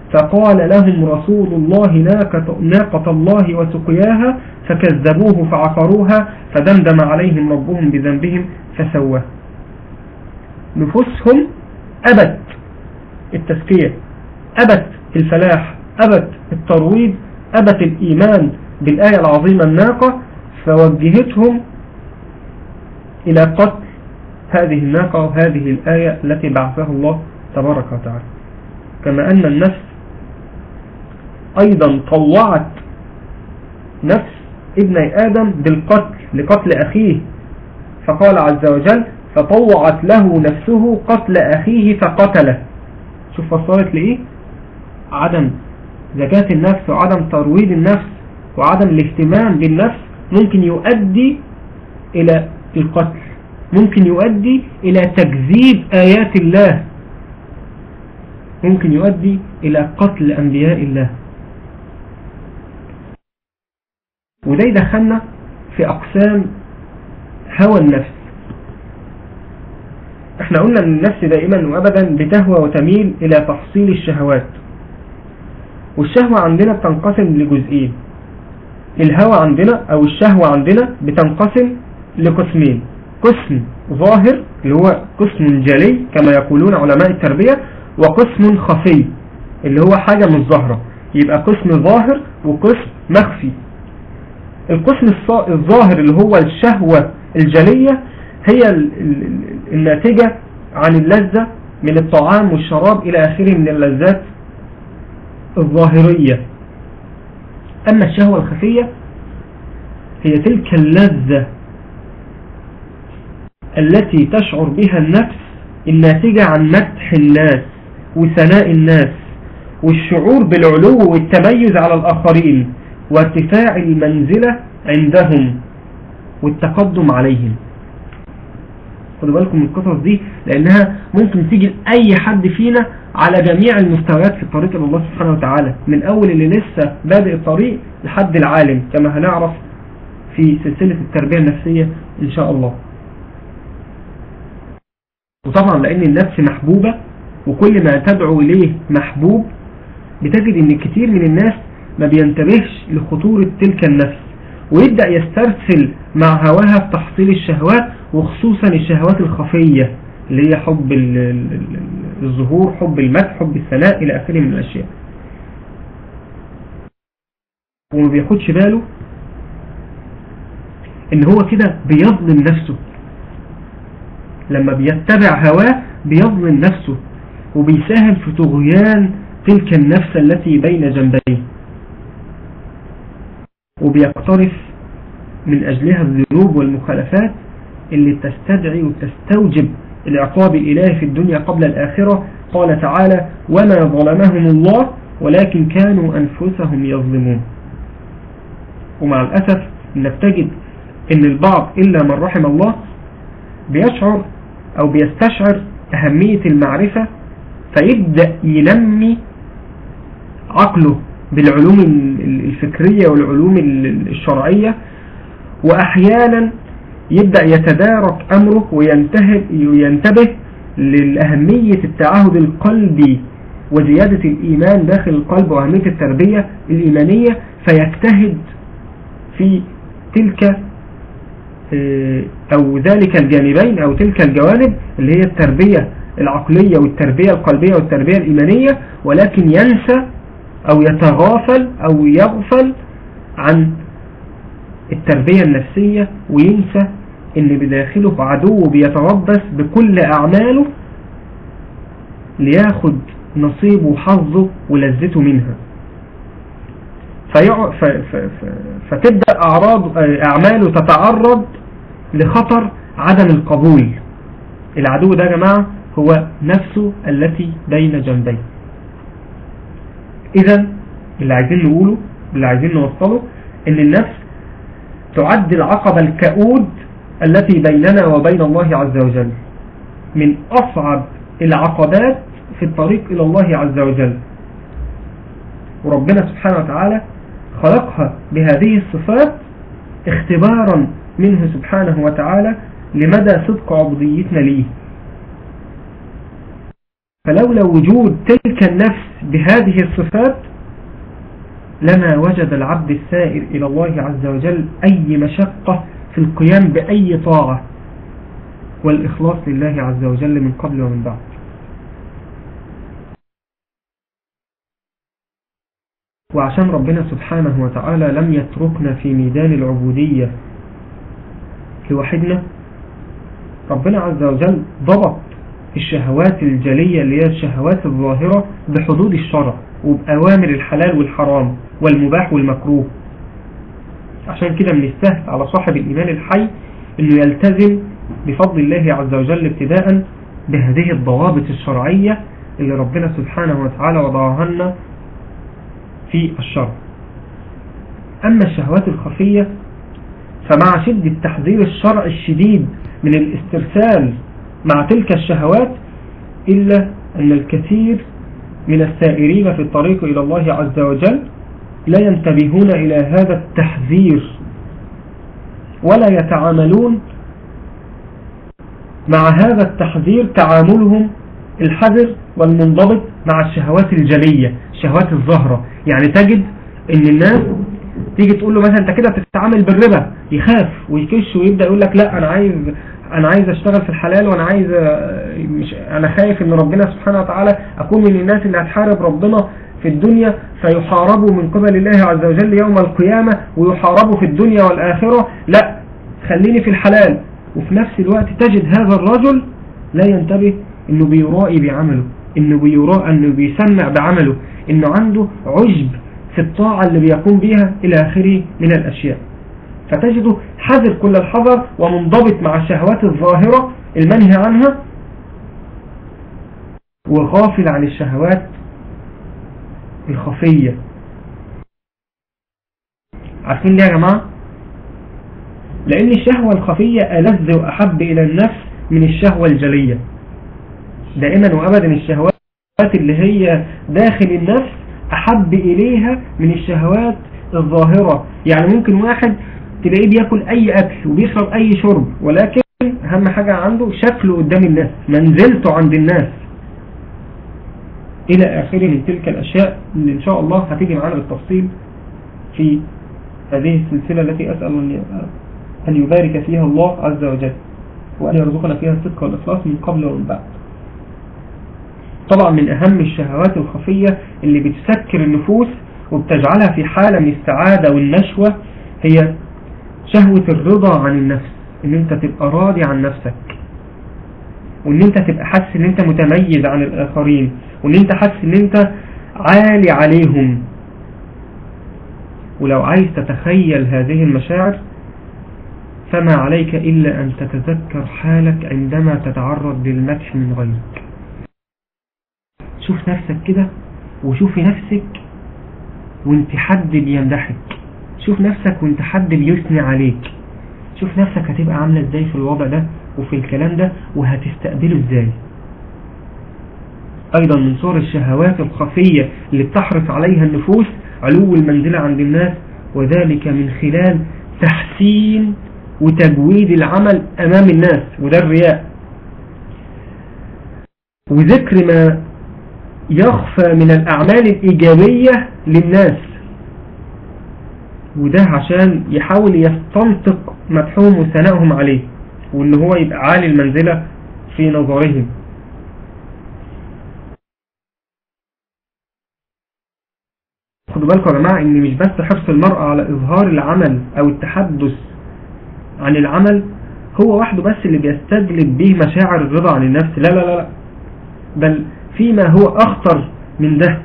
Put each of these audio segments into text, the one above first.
فقال لهم رسول الله ناقة, ناقة الله وسقياها فكذبوه فعقروها فدمدم عليهم ربهم بذنبهم فسواه نفوسهم أبت التزكية أبت الفلاح أبت الترويض أبت الإيمان بالآية العظيمة الناقة فوجهتهم إلى قتل هذه الناقة وهذه الآية التي بعثها الله تبارك وتعالى كما أن النفس أيضا طوعت نفس ابن آدم بالقتل لقتل أخيه فقال عز وجل فطوعت له نفسه قتل أخيه فقتله شوف فصلت لإيه عدم زكاة النفس وعدم ترويض النفس وعدم الاهتمام بالنفس ممكن يؤدي إلى القتل ممكن يؤدي إلى تكذيب آيات الله ممكن يؤدي إلى قتل أنبياء الله وده يدخلنا في أقسام هوى النفس احنا قلنا ان النفس دائما وابدا بتهوى وتميل الى تحصيل الشهوات والشهوة عندنا بتنقسم لجزئين الهوى عندنا او الشهوة عندنا بتنقسم لقسمين قسم ظاهر اللي هو قسم جلي كما يقولون علماء التربية وقسم خفي اللي هو حاجة مش ظاهرة يبقى قسم ظاهر وقسم مخفي القسم الظاهر اللي هو الشهوة الجلية هي الناتجة عن اللذة من الطعام والشراب إلى آخره من اللذات الظاهرية أما الشهوة الخفية هي تلك اللذة التي تشعر بها النفس الناتجة عن مدح الناس وثناء الناس والشعور بالعلو والتميز على الآخرين وارتفاع المنزلة عندهم والتقدم عليهم خدوا بالكم من القصص دي لأنها ممكن تيجي لأي حد فينا على جميع المستويات في الطريق إلى الله سبحانه وتعالى من أول اللي لسه بادئ الطريق لحد العالم كما هنعرف في سلسلة التربية النفسية إن شاء الله وطبعا لأن النفس محبوبة وكل ما تدعو إليه محبوب بتجد ان كتير من الناس ما بينتبهش لخطورة تلك النفس ويبدأ يسترسل مع هواها في تحصيل الشهوات وخصوصا الشهوات الخفية اللي هي حب الظهور حب المدح حب الثناء إلى آخره من الأشياء وما بياخدش باله ان هو كده بيظلم نفسه لما بيتبع هواه بيظلم نفسه وبيساهم في طغيان تلك النفس التي بين جنبيه وبيقترف من أجلها الذنوب والمخالفات اللي تستدعي وتستوجب العقاب الإلهي في الدنيا قبل الآخرة قال تعالى وما ظلمهم الله ولكن كانوا أنفسهم يظلمون ومع الأسف انك تجد ان البعض إلا من رحم الله بيشعر أو بيستشعر أهمية المعرفة فيبدأ ينمي عقله بالعلوم الفكرية والعلوم الشرعية وأحيانا يبدأ يتدارك أمره وينتبه للأهمية التعهد القلبي وزيادة الإيمان داخل القلب وأهمية التربية الإيمانية فيجتهد في تلك آه، أو ذلك الجانبين أو تلك الجوانب اللي هي التربية العقلية والتربية القلبية والتربية الإيمانية ولكن ينسى أو يتغافل أو يغفل عن التربية النفسية وينسى ان بداخله عدو بيتربص بكل أعماله لياخد نصيبه وحظه ولذته منها فيع... ف... ف... ف... فتبدأ أعراض أعماله تتعرض لخطر عدم القبول العدو ده يا جماعة هو نفسه التي بين جنبيه إذا اللي عايزين نقوله اللي عايزين نوصله ان النفس تعد العقبة الكؤود التي بيننا وبين الله عز وجل من أصعب العقبات في الطريق إلى الله عز وجل وربنا سبحانه وتعالى خلقها بهذه الصفات اختبارا منه سبحانه وتعالى لمدى صدق عبوديتنا ليه فلولا وجود تلك النفس بهذه الصفات لما وجد العبد السائر إلى الله عز وجل أي مشقة في القيام بأي طاعة والإخلاص لله عز وجل من قبل ومن بعد وعشان ربنا سبحانه وتعالى لم يتركنا في ميدان العبودية لوحدنا ربنا عز وجل ضبط الشهوات الجلية اللي هي الشهوات الظاهرة بحدود الشرع وبأوامر الحلال والحرام والمباح والمكروه عشان كده من السهل على صاحب الإيمان الحي انه يلتزم بفضل الله عز وجل ابتداء بهذه الضوابط الشرعية اللي ربنا سبحانه وتعالى وضعها لنا في الشرع أما الشهوات الخفية فمع شدة تحذير الشرع الشديد من الاسترسال مع تلك الشهوات إلا أن الكثير من السائرين في الطريق إلى الله عز وجل لا ينتبهون إلى هذا التحذير ولا يتعاملون مع هذا التحذير تعاملهم الحذر والمنضبط مع الشهوات الجلية الشهوات الظاهرة يعني تجد ان الناس تيجي تقول له مثلا انت كده بتتعامل بالربا يخاف ويكش ويبدأ يقول لك لا انا عايز انا عايز اشتغل في الحلال وانا عايز مش انا خايف ان ربنا سبحانه وتعالى اكون من الناس اللي هتحارب ربنا في الدنيا فيحاربوا من قبل الله عز وجل يوم القيامة ويحاربوا في الدنيا والآخرة لا خليني في الحلال وفي نفس الوقت تجد هذا الرجل لا ينتبه انه بيرائي بعمله انه بيراء انه بيسمع بعمله انه عنده عجب في الطاعة اللي بيقوم بها الى اخره من الاشياء فتجده حذر كل الحذر ومنضبط مع الشهوات الظاهرة المنهي عنها وغافل عن الشهوات الخفية عارفين ليه يا جماعة لأن الشهوة الخفية ألذ وأحب إلى النفس من الشهوة الجلية دائما وأبدا الشهوات اللي هي داخل النفس أحب إليها من الشهوات الظاهرة يعني ممكن واحد تلاقيه بياكل أي أكل وبيشرب أي شرب ولكن أهم حاجة عنده شكله قدام الناس منزلته عند الناس إلى آخره من تلك الأشياء اللي إن شاء الله هتيجي معانا بالتفصيل في هذه السلسلة التي أسأل أن يبارك فيها الله عز وجل وأن يرزقنا فيها الصدق والإخلاص من قبل ومن بعد طبعا من أهم الشهوات الخفية اللي بتسكر النفوس وبتجعلها في حالة من السعادة والنشوة هي شهوة الرضا عن النفس ان انت تبقى راضي عن نفسك وان انت تبقى حاسس ان انت متميز عن الاخرين وان انت حاسس ان انت عالي عليهم ولو عايز تتخيل هذه المشاعر فما عليك إلا أن تتذكر حالك عندما تتعرض للمدح من غيرك شوف نفسك كده وشوفي نفسك وانت حد بيمدحك شوف نفسك وانت حد بيثني عليك شوف نفسك هتبقى عاملة ازاي في الوضع ده وفي الكلام ده وهتستقبله ازاي ايضا من صور الشهوات الخفية اللي بتحرص عليها النفوس علو المنزلة عند الناس وذلك من خلال تحسين وتجويد العمل امام الناس وده الرياء وذكر ما يخفى من الاعمال الايجابية للناس وده عشان يحاول يستنطق مدحهم وثنائهم عليه وان هو يبقى عالي المنزلة في نظرهم خدوا بالكم يا جماعة ان مش بس حرص المرأة على اظهار العمل او التحدث عن العمل هو وحده بس اللي بيستجلب به مشاعر الرضا عن النفس لا لا لا بل فيما هو اخطر من ده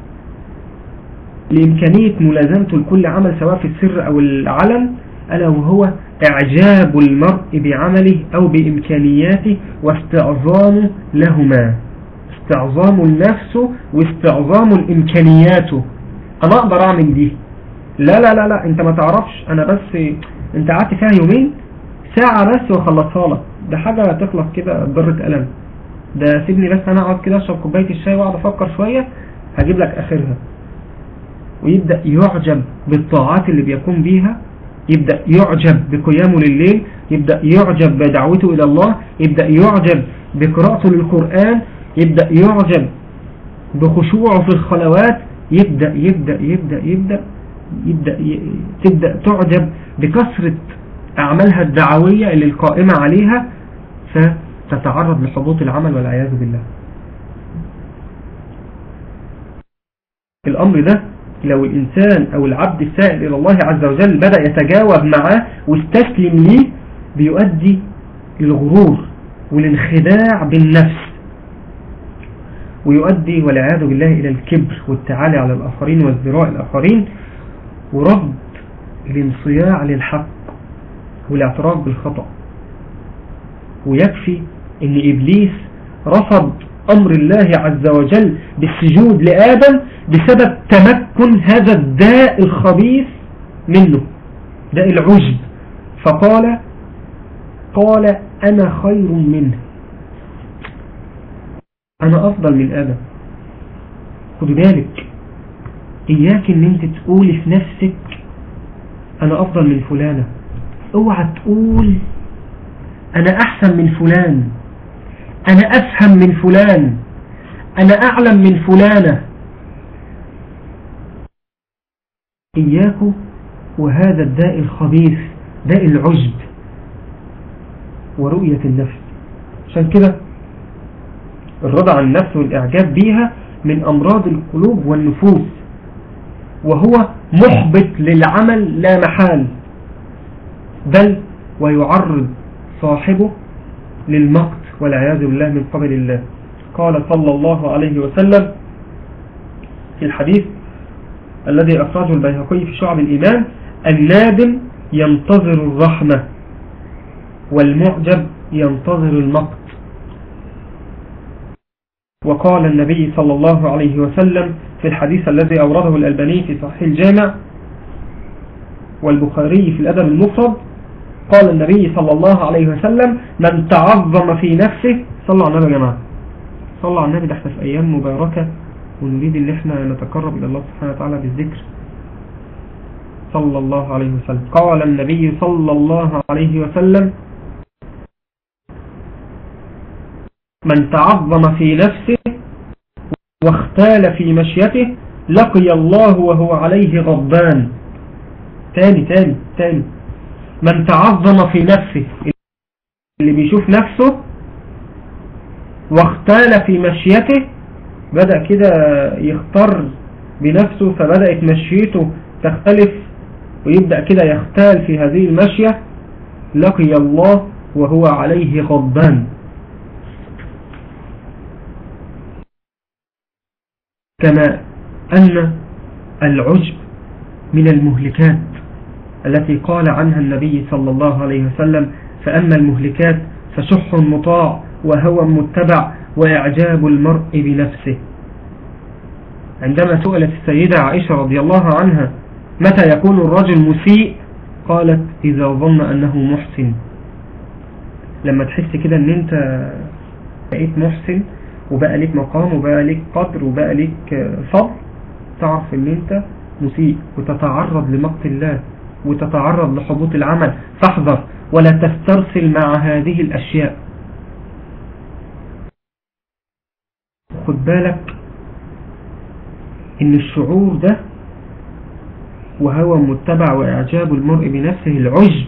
لإمكانية ملازمته لكل عمل سواء في السر أو العلن ألا وهو إعجاب المرء بعمله أو بإمكانياته واستعظام لهما استعظام النفس واستعظام الإمكانيات أنا أقدر أعمل دي لا لا لا لا أنت ما تعرفش أنا بس أنت قعدت فيها يومين ساعة بس وخلصها لك ده حاجة تخلص كده ضرة قلم ده سيبني بس أنا أقعد كده أشرب كوباية الشاي وأقعد أفكر شوية هجيب لك آخرها ويبدأ يعجب بالطاعات اللي بيقوم بيها يبدأ يعجب بقيامه لليل يبدأ يعجب بدعوته إلى الله يبدأ يعجب بقراءته للقرآن يبدأ يعجب بخشوعه في الخلوات يبدأ يبدأ يبدأ يبدأ يبدأ تبدأ تعجب بكثرة أعمالها الدعوية اللي القائمة عليها فتتعرض لحبوط العمل والعياذ بالله الأمر ده لو الإنسان أو العبد السائل إلى الله عز وجل بدأ يتجاوب معاه واستسلم ليه بيؤدي للغرور والانخداع بالنفس ويؤدي والعياذ بالله إلى الكبر والتعالي على الآخرين وازدراء الآخرين ورفض الانصياع للحق والاعتراف بالخطأ ويكفي ان إبليس رفض أمر الله عز وجل بالسجود لآدم بسبب تمكن هذا الداء الخبيث منه داء العجب فقال قال أنا خير منه أنا أفضل من آدم خد بالك إياك إن أنت تقولي في نفسك أنا أفضل من فلانة اوعى تقول أنا أحسن من فلان أنا أفهم من فلان أنا أعلم من فلانة إياكم وهذا الداء الخبيث داء العجب ورؤية النفس عشان كده الرضا عن النفس والإعجاب بيها من أمراض القلوب والنفوس وهو محبط للعمل لا محال بل ويعرض صاحبه للمقت والعياذ بالله من قبل الله قال صلى الله عليه وسلم في الحديث الذي أخرجه البيهقي في شعب الإيمان النادم ينتظر الرحمة والمعجب ينتظر المقت وقال النبي صلى الله عليه وسلم في الحديث الذي أورده الألباني في صحيح الجامع والبخاري في الأدب المفرد قال النبي صلى الله عليه وسلم من تعظم في نفسه صلى على النبي يا جماعة صلى على النبي ده احنا في أيام مباركة ونريد ان احنا نتقرب إلى الله سبحانه وتعالى بالذكر صلى الله عليه وسلم قال النبي صلى الله عليه وسلم من تعظم في نفسه واختال في مشيته لقي الله وهو عليه غضبان تاني تاني تاني من تعظم في نفسه اللي بيشوف نفسه واختال في مشيته بدأ كده يختار بنفسه فبدأت مشيته تختلف ويبدأ كده يختال في هذه المشية لقي الله وهو عليه غضبان كما أن العجب من المهلكات التي قال عنها النبي صلى الله عليه وسلم فأما المهلكات فشح مطاع وهوى متبع وإعجاب المرء بنفسه عندما سئلت السيدة عائشة رضي الله عنها متى يكون الرجل مسيء قالت إذا ظن أنه محسن لما تحس كده أن أنت بقيت محسن وبقى لك مقام وبقى لك قدر وبقى لك فضل تعرف ان انت مسيء وتتعرض لمقت الله وتتعرض لحبوط العمل فاحذر ولا تسترسل مع هذه الاشياء خد بالك ان الشعور ده وهو متبع واعجاب المرء بنفسه العجب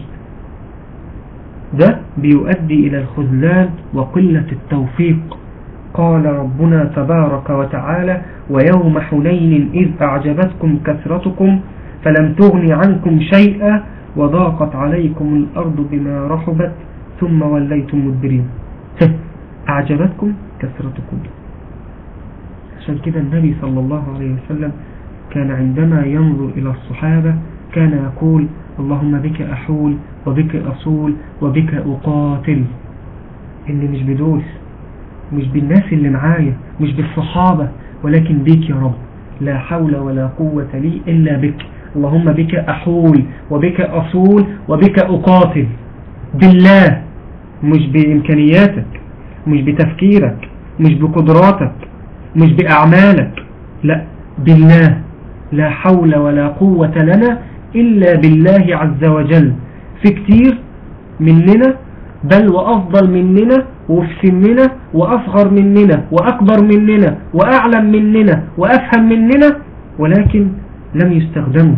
ده بيؤدي الى الخذلان وقلة التوفيق قال ربنا تبارك وتعالى ويوم حنين إذ أعجبتكم كثرتكم فلم تغن عنكم شيئا وضاقت عليكم الأرض بما رحبت ثم وليتم مدبرين أعجبتكم كثرتكم عشان كده النبي صلى الله عليه وسلم كان عندما ينظر إلى الصحابة كان يقول اللهم بك أحول وبك أصول وبك أقاتل إني مش بدوس مش بالناس اللي معايا مش بالصحابة ولكن بك يا رب لا حول ولا قوة لي إلا بك اللهم بك أحول وبك أصول وبك أقاتل بالله مش بإمكانياتك مش بتفكيرك مش بقدراتك مش بأعمالك لا بالله لا حول ولا قوة لنا إلا بالله عز وجل في كتير مننا بل وأفضل مننا وفي سننا وأصغر مننا وأكبر مننا وأعلم مننا وأفهم مننا ولكن لم يستخدموا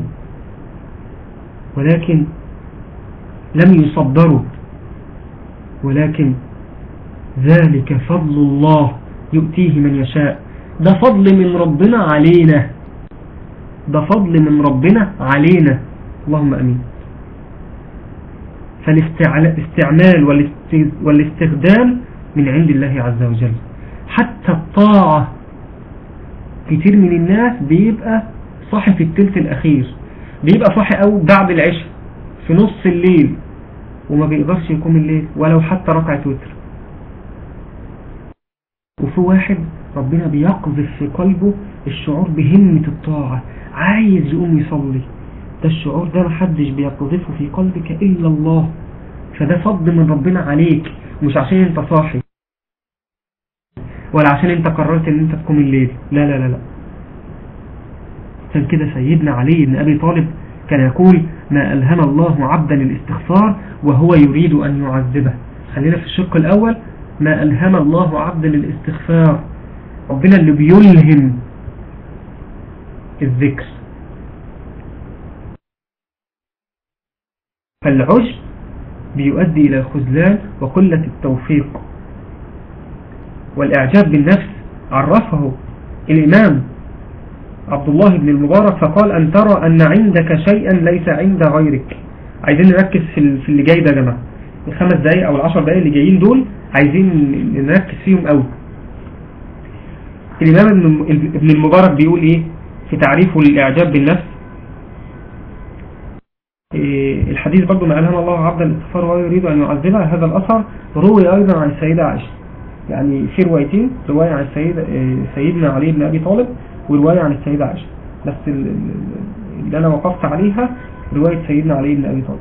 ولكن لم يصدروا ولكن ذلك فضل الله يؤتيه من يشاء ده فضل من ربنا علينا ده فضل من ربنا علينا اللهم أمين فالاستعمال والاستخدام من عند الله عز وجل حتى الطاعة كتير من الناس بيبقى صاحي في التلت الأخير بيبقى صاحي أو بعد العشاء في نص الليل وما بيقدرش يقوم الليل ولو حتى ركعة وتر وفي واحد ربنا بيقذف في قلبه الشعور بهمة الطاعة عايز يقوم يصلي ده الشعور ده محدش بيقذفه في قلبك إلا الله فده فضل من ربنا عليك مش عشان انت صاحي ولا عشان انت قررت ان انت تقوم الليل لا لا لا لا عشان كده سيدنا علي بن أبي طالب كان يقول ما ألهم الله عبدا الاستغفار وهو يريد أن يعذبه خلينا في الشق الأول ما ألهم الله عبدا الاستغفار ربنا اللي بيلهم الذكر فالعجب بيؤدي إلى الخذلان وقلة التوفيق والإعجاب بالنفس عرفه الإمام عبد الله بن المبارك فقال أن ترى أن عندك شيئا ليس عند غيرك عايزين نركز في اللي جاي ده يا جماعة الخمس دقايق أو العشر دقايق اللي جايين دول عايزين نركز فيهم قوي الإمام ابن المبارك بيقول إيه في تعريفه للإعجاب بالنفس إيه الحديث برضو ما ألهم الله عبدا الاستغفار وهو يريد أن يعذبها هذا الأثر روي أيضا عن السيدة عائشة يعني في روايتين رواية عن السيد إيه، سيدنا علي بن أبي طالب ورواية عن السيدة عائشة بس اللي أنا وقفت عليها رواية سيدنا علي بن أبي طالب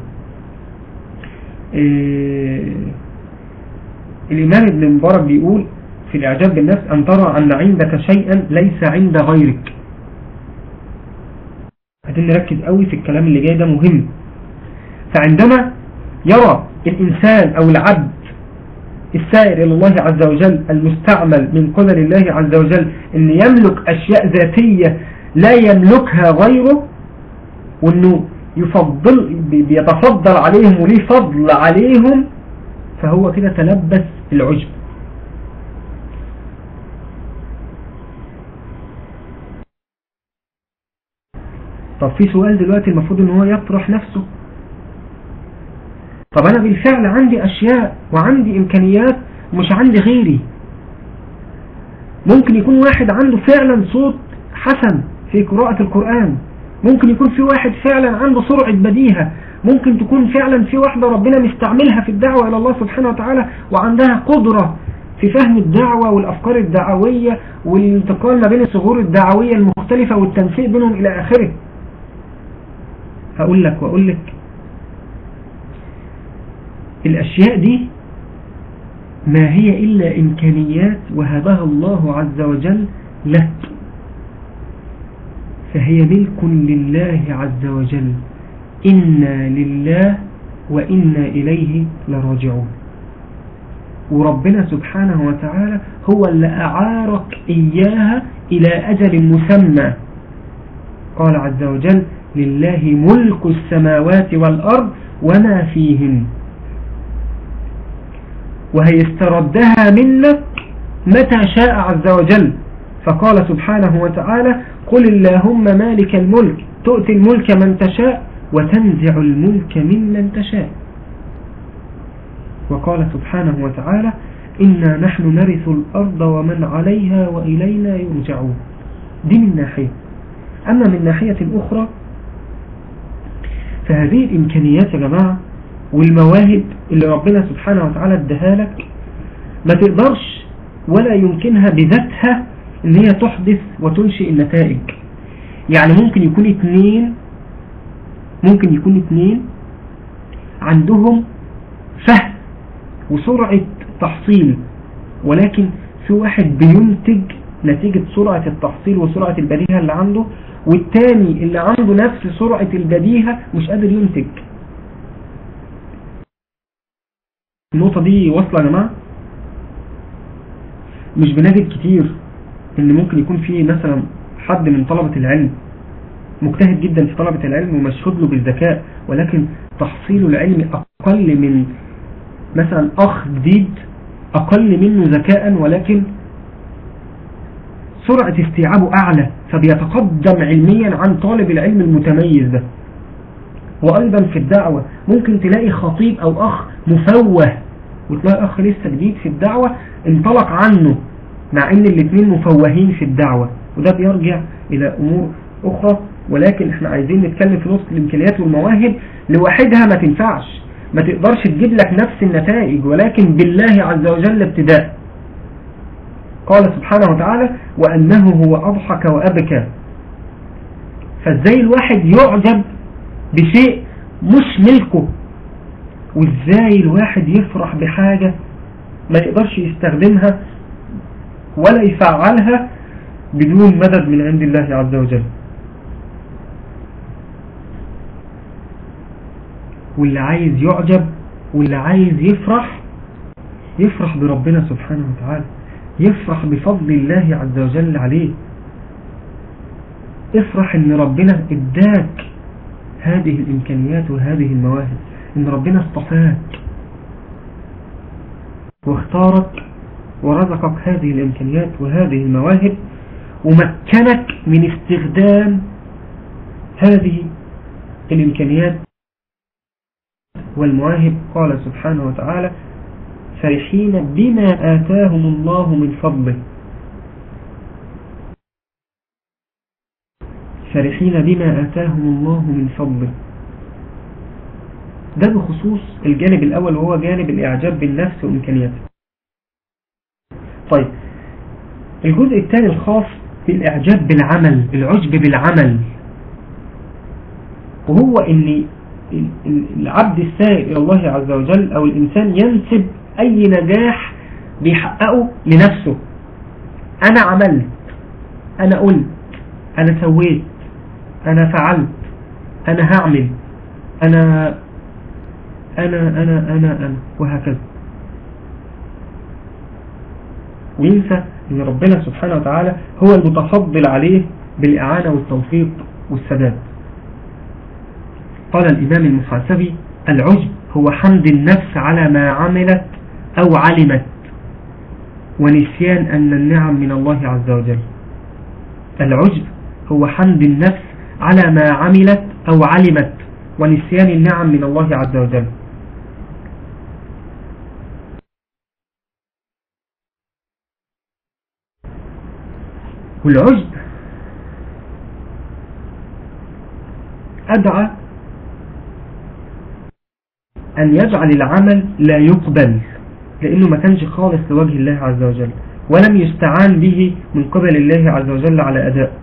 إيه الإمام ابن مبارك بيقول في الإعجاب بالنفس أن ترى أن عندك شيئا ليس عند غيرك عايزين نركز قوي في الكلام اللي جاي ده مهم فعندما يرى الإنسان أو العبد السائر إلى الله عز وجل المستعمل من قدر الله عز وجل أن يملك أشياء ذاتية لا يملكها غيره وأنه يفضل بيتفضل عليهم وليه فضل عليهم فهو كده تلبس العجب طب في سؤال دلوقتي المفروض ان هو يطرح نفسه طب انا بالفعل عندي اشياء وعندي امكانيات مش عندي غيري ممكن يكون واحد عنده فعلا صوت حسن في قراءة القرآن ممكن يكون في واحد فعلا عنده سرعة بديهة ممكن تكون فعلا في واحدة ربنا مستعملها في الدعوة إلى الله سبحانه وتعالى وعندها قدرة في فهم الدعوة والأفكار الدعوية والانتقال ما بين الصغور الدعوية المختلفة والتنسيق بينهم إلى آخره هقول لك وأقول لك الأشياء دي ما هي إلا إمكانيات وهبها الله عز وجل لك فهي ملك لله عز وجل إنا لله وإنا إليه لراجعون وربنا سبحانه وتعالى هو اللي أعارك إياها إلى أجل مسمى قال عز وجل لله ملك السماوات والأرض وما فيهن وهيستردها منك متى شاء عز وجل فقال سبحانه وتعالى قل اللهم مالك الملك تؤتي الملك من تشاء وتنزع الملك ممن تشاء وقال سبحانه وتعالى إنا نحن نرث الأرض ومن عليها وإلينا يرجعون دي من ناحية أما من ناحية أخرى فهذه الإمكانيات يا جماعة والمواهب اللي ربنا سبحانه وتعالى ادها لك ما تقدرش ولا يمكنها بذاتها ان هي تحدث وتنشئ النتائج يعني ممكن يكون اتنين ممكن يكون اتنين عندهم فهم وسرعة تحصيل ولكن في واحد بينتج نتيجة سرعة التحصيل وسرعة البديهة اللي عنده والتاني اللي عنده نفس سرعة البديهة مش قادر ينتج النقطة دي واصلة يا جماعة مش بنجد كتير ان ممكن يكون في مثلا حد من طلبة العلم مجتهد جدا في طلبة العلم ومشهود له بالذكاء ولكن تحصيل العلم أقل من مثلا أخ جديد أقل منه ذكاء ولكن سرعة استيعابه أعلى فبيتقدم علميا عن طالب العلم المتميز ده وأيضا في الدعوة ممكن تلاقي خطيب أو أخ مفوه وتلاقي أخ لسه جديد في الدعوة انطلق عنه مع ان الاثنين مفوهين في الدعوة وده بيرجع الى امور اخرى ولكن احنا عايزين نتكلم في نص الامكانيات والمواهب لوحدها ما تنفعش ما تقدرش تجيب لك نفس النتائج ولكن بالله عز وجل ابتداء قال سبحانه وتعالى وأنه هو أضحك وأبكى فازاي الواحد يعجب بشيء مش ملكه وازاي الواحد يفرح بحاجة ما يقدرش يستخدمها ولا يفعلها بدون مدد من عند الله عز وجل واللي عايز يعجب واللي عايز يفرح يفرح بربنا سبحانه وتعالى يفرح بفضل الله عز وجل عليه افرح ان ربنا اداك هذه الامكانيات وهذه المواهب ان ربنا اصطفاك واختارك ورزقك هذه الامكانيات وهذه المواهب ومكنك من استخدام هذه الامكانيات والمواهب قال سبحانه وتعالى فرحين بما آتاهم الله من فضله فرحين بما آتاهم الله من فضله ده بخصوص الجانب الأول وهو جانب الإعجاب بالنفس وإمكانياته طيب الجزء الثاني الخاص بالإعجاب بالعمل العجب بالعمل وهو ان العبد السائر إلى الله عز وجل أو الإنسان ينسب أي نجاح بيحققه لنفسه أنا عملت أنا قلت أنا سويت أنا فعلت أنا هعمل أنا أنا أنا أنا أنا وهكذا وينسى أن ربنا سبحانه وتعالى هو المتفضل عليه بالإعانة والتوفيق والسداد قال الإمام المحاسبي العجب هو حمد النفس على ما عملت أو علمت ونسيان أن النعم من الله عز وجل العجب هو حمد النفس على ما عملت أو علمت ونسيان النعم من الله عز وجل والعجب أدعى أن يجعل العمل لا يقبل لأنه ما كانش خالص لوجه الله عز وجل ولم يستعان به من قبل الله عز وجل على أداء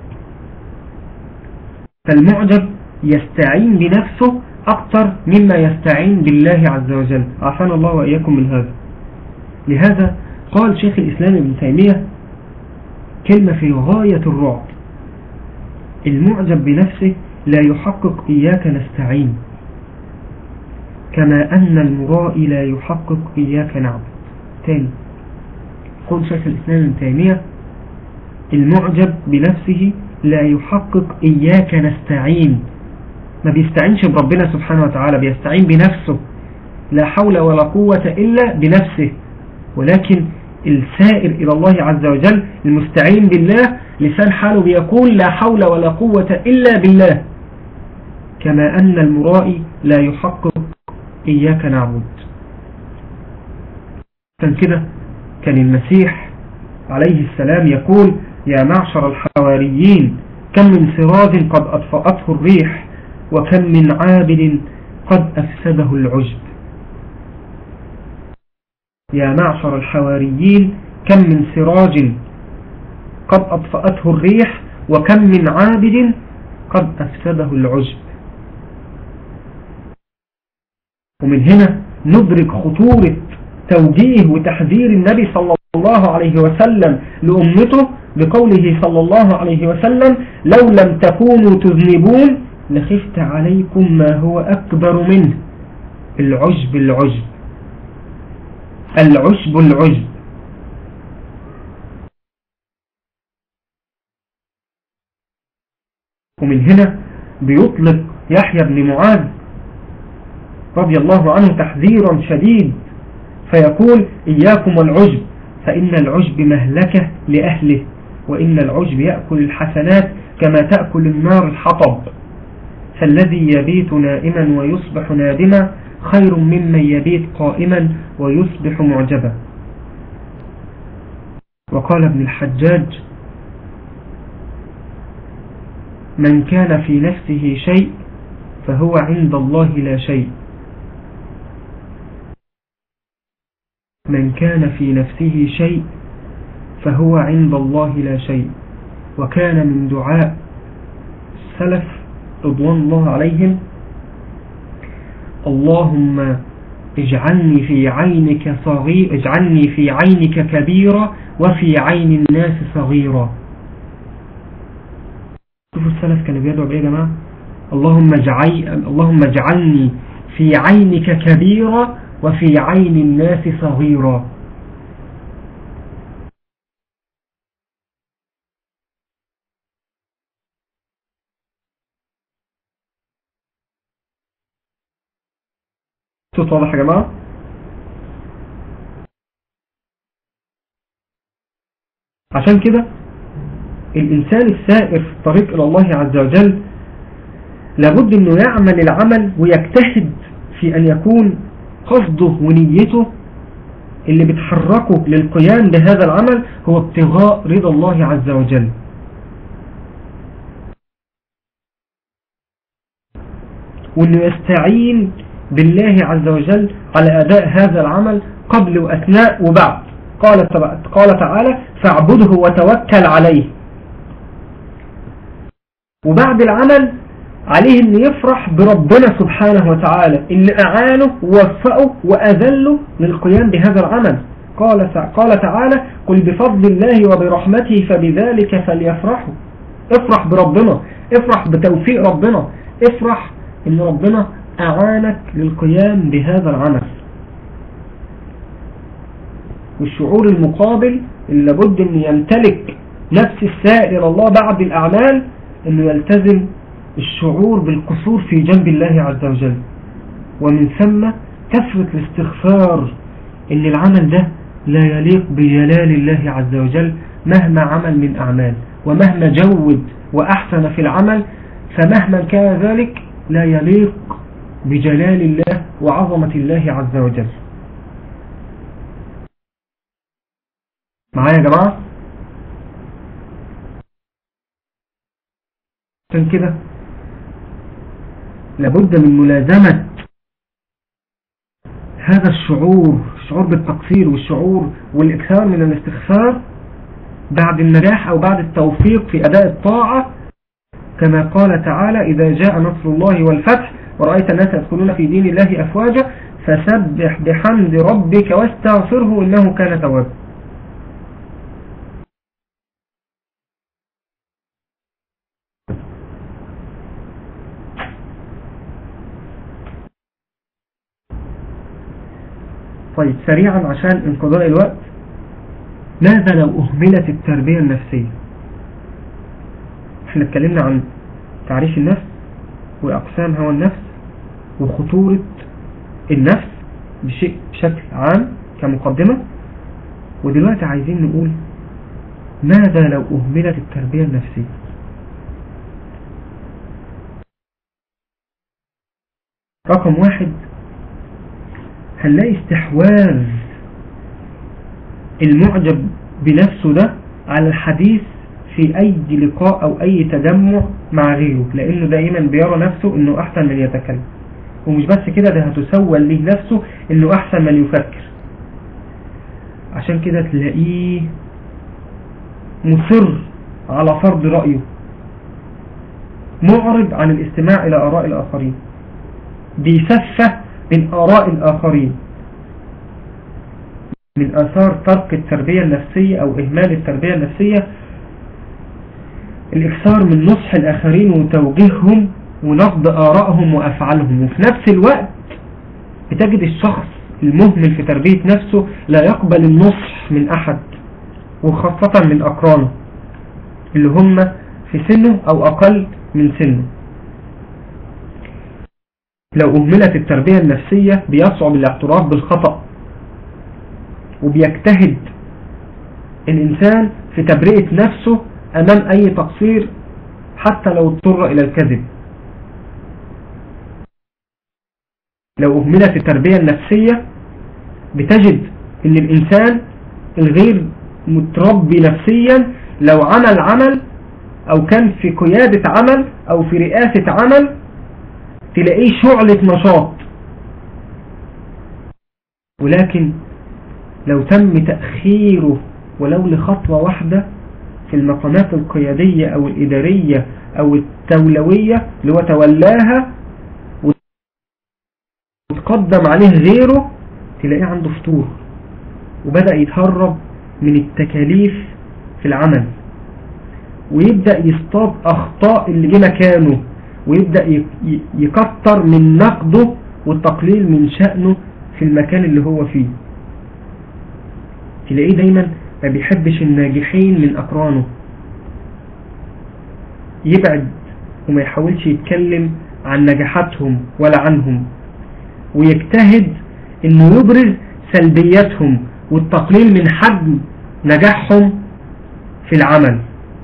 فالمعجب يستعين بنفسه أكثر مما يستعين بالله عز وجل عافانا الله وإياكم من هذا لهذا قال شيخ الإسلام ابن تيمية كلمة في غاية الرعب المعجب بنفسه لا يحقق إياك نستعين كما أن المرائي لا يحقق إياك نعبد تاني قول شيخ الإسلام ابن تيمية المعجب بنفسه لا يحقق إياك نستعين ما بيستعينش بربنا سبحانه وتعالى بيستعين بنفسه لا حول ولا قوة إلا بنفسه ولكن السائر إلى الله عز وجل المستعين بالله لسان حاله بيقول لا حول ولا قوة إلا بالله كما أن المرائي لا يحقق إياك نعبد كان كده كان المسيح عليه السلام يقول يا معشر الحواريين كم من سراج قد أطفأته الريح وكم من عابد قد أفسده العجب يا معشر الحواريين كم من سراج قد أطفأته الريح وكم من عابد قد أفسده العجب ومن هنا ندرك خطورة توجيه وتحذير النبي صلى الله عليه وسلم لأمته بقوله صلى الله عليه وسلم لو لم تكونوا تذنبون لخفت عليكم ما هو أكبر منه العجب العجب العشب العجب ومن هنا بيطلق يحيى بن معاذ رضي الله عنه تحذيرا شديد فيقول إياكم والعجب فإن العجب مهلكة لأهله وإن العجب يأكل الحسنات كما تأكل النار الحطب فالذي يبيت نائما ويصبح نادما خير ممن يبيت قائما ويصبح معجبا وقال ابن الحجاج من كان في نفسه شيء فهو عند الله لا شيء من كان في نفسه شيء فهو عند الله لا شيء وكان من دعاء السلف رضوان الله عليهم اللهم اجعلني في عينك صغير اجعلني في عينك كبيرا وفي عين الناس صغيرا شوفوا السلف كانوا بيدعوا بايه يا جماعه اللهم اجعل اللهم اجعلني في عينك كبيرا وفي عين الناس صغيرا صوت واضح يا جماعة عشان كده الإنسان السائر في الطريق إلى الله عز وجل لابد أنه يعمل العمل ويجتهد في أن يكون قصده ونيته اللي بتحركه للقيام بهذا العمل هو ابتغاء رضا الله عز وجل وانه يستعين بالله عز وجل على اداء هذا العمل قبل واثناء وبعد قال قال تعالى فاعبده وتوكل عليه وبعد العمل عليه ان يفرح بربنا سبحانه وتعالى اللي اعانه ووفقه واذله للقيام بهذا العمل قال قال تعالى قل بفضل الله وبرحمته فبذلك فليفرحوا افرح بربنا افرح بتوفيق ربنا افرح ان ربنا اعانك للقيام بهذا العمل والشعور المقابل اللي لابد ان يمتلك نفس السائر الله بعد الاعمال انه يلتزم الشعور بالقصور في جنب الله عز وجل ومن ثم كثرة الاستغفار ان العمل ده لا يليق بجلال الله عز وجل مهما عمل من أعمال ومهما جود وأحسن في العمل فمهما كان ذلك لا يليق بجلال الله وعظمة الله عز وجل معايا يا جماعة عشان كده لابد من ملازمة هذا الشعور الشعور بالتقصير والشعور والإكثار من الاستغفار بعد النجاح أو بعد التوفيق في أداء الطاعة كما قال تعالى إذا جاء نصر الله والفتح ورأيت الناس يدخلون في دين الله أفواجا فسبح بحمد ربك واستغفره إنه كان توابا طيب سريعا عشان انقضاء الوقت ماذا لو أهملت التربية النفسية احنا اتكلمنا عن تعريف النفس وأقسام هوى النفس وخطورة النفس بشيء بشكل عام كمقدمة ودلوقتي عايزين نقول ماذا لو أهملت التربية النفسية رقم واحد هنلاقي استحواذ المعجب بنفسه ده على الحديث في أي لقاء أو أي تجمع مع غيره لأنه دائما بيرى نفسه أنه أحسن من يتكلم ومش بس كده ده هتسول له نفسه أنه أحسن من يفكر عشان كده تلاقيه مصر على فرض رأيه معرض عن الاستماع إلى آراء الآخرين بيسفه من آراء الآخرين من آثار ترك التربية النفسية أو إهمال التربية النفسية الإكثار من نصح الآخرين وتوجيههم ونقد آرائهم وأفعالهم وفي نفس الوقت بتجد الشخص المهمل في تربية نفسه لا يقبل النصح من أحد وخاصة من أقرانه اللي هم في سنه أو أقل من سنه لو أهملت التربية النفسية بيصعب الاعتراف بالخطأ وبيجتهد الإنسان في تبرئة نفسه أمام أي تقصير حتى لو اضطر إلى الكذب لو أهملت التربية النفسية بتجد أن الإنسان الغير متربي نفسيا لو عمل عمل أو كان في قيادة عمل أو في رئاسة عمل تلاقيه شعلة نشاط ولكن لو تم تأخيره ولو لخطوة واحدة في المقامات القيادية أو الإدارية أو التولوية اللي هو تولاها وتقدم عليه غيره تلاقيه عنده فطور وبدأ يتهرب من التكاليف في العمل ويبدأ يصطاد أخطاء اللي جه مكانه ويبدأ يكتر من نقده والتقليل من شأنه في المكان اللي هو فيه تلاقيه دايما ما بيحبش الناجحين من أقرانه يبعد وما يحاولش يتكلم عن نجاحاتهم ولا عنهم ويجتهد انه يبرز سلبياتهم والتقليل من حجم نجاحهم في العمل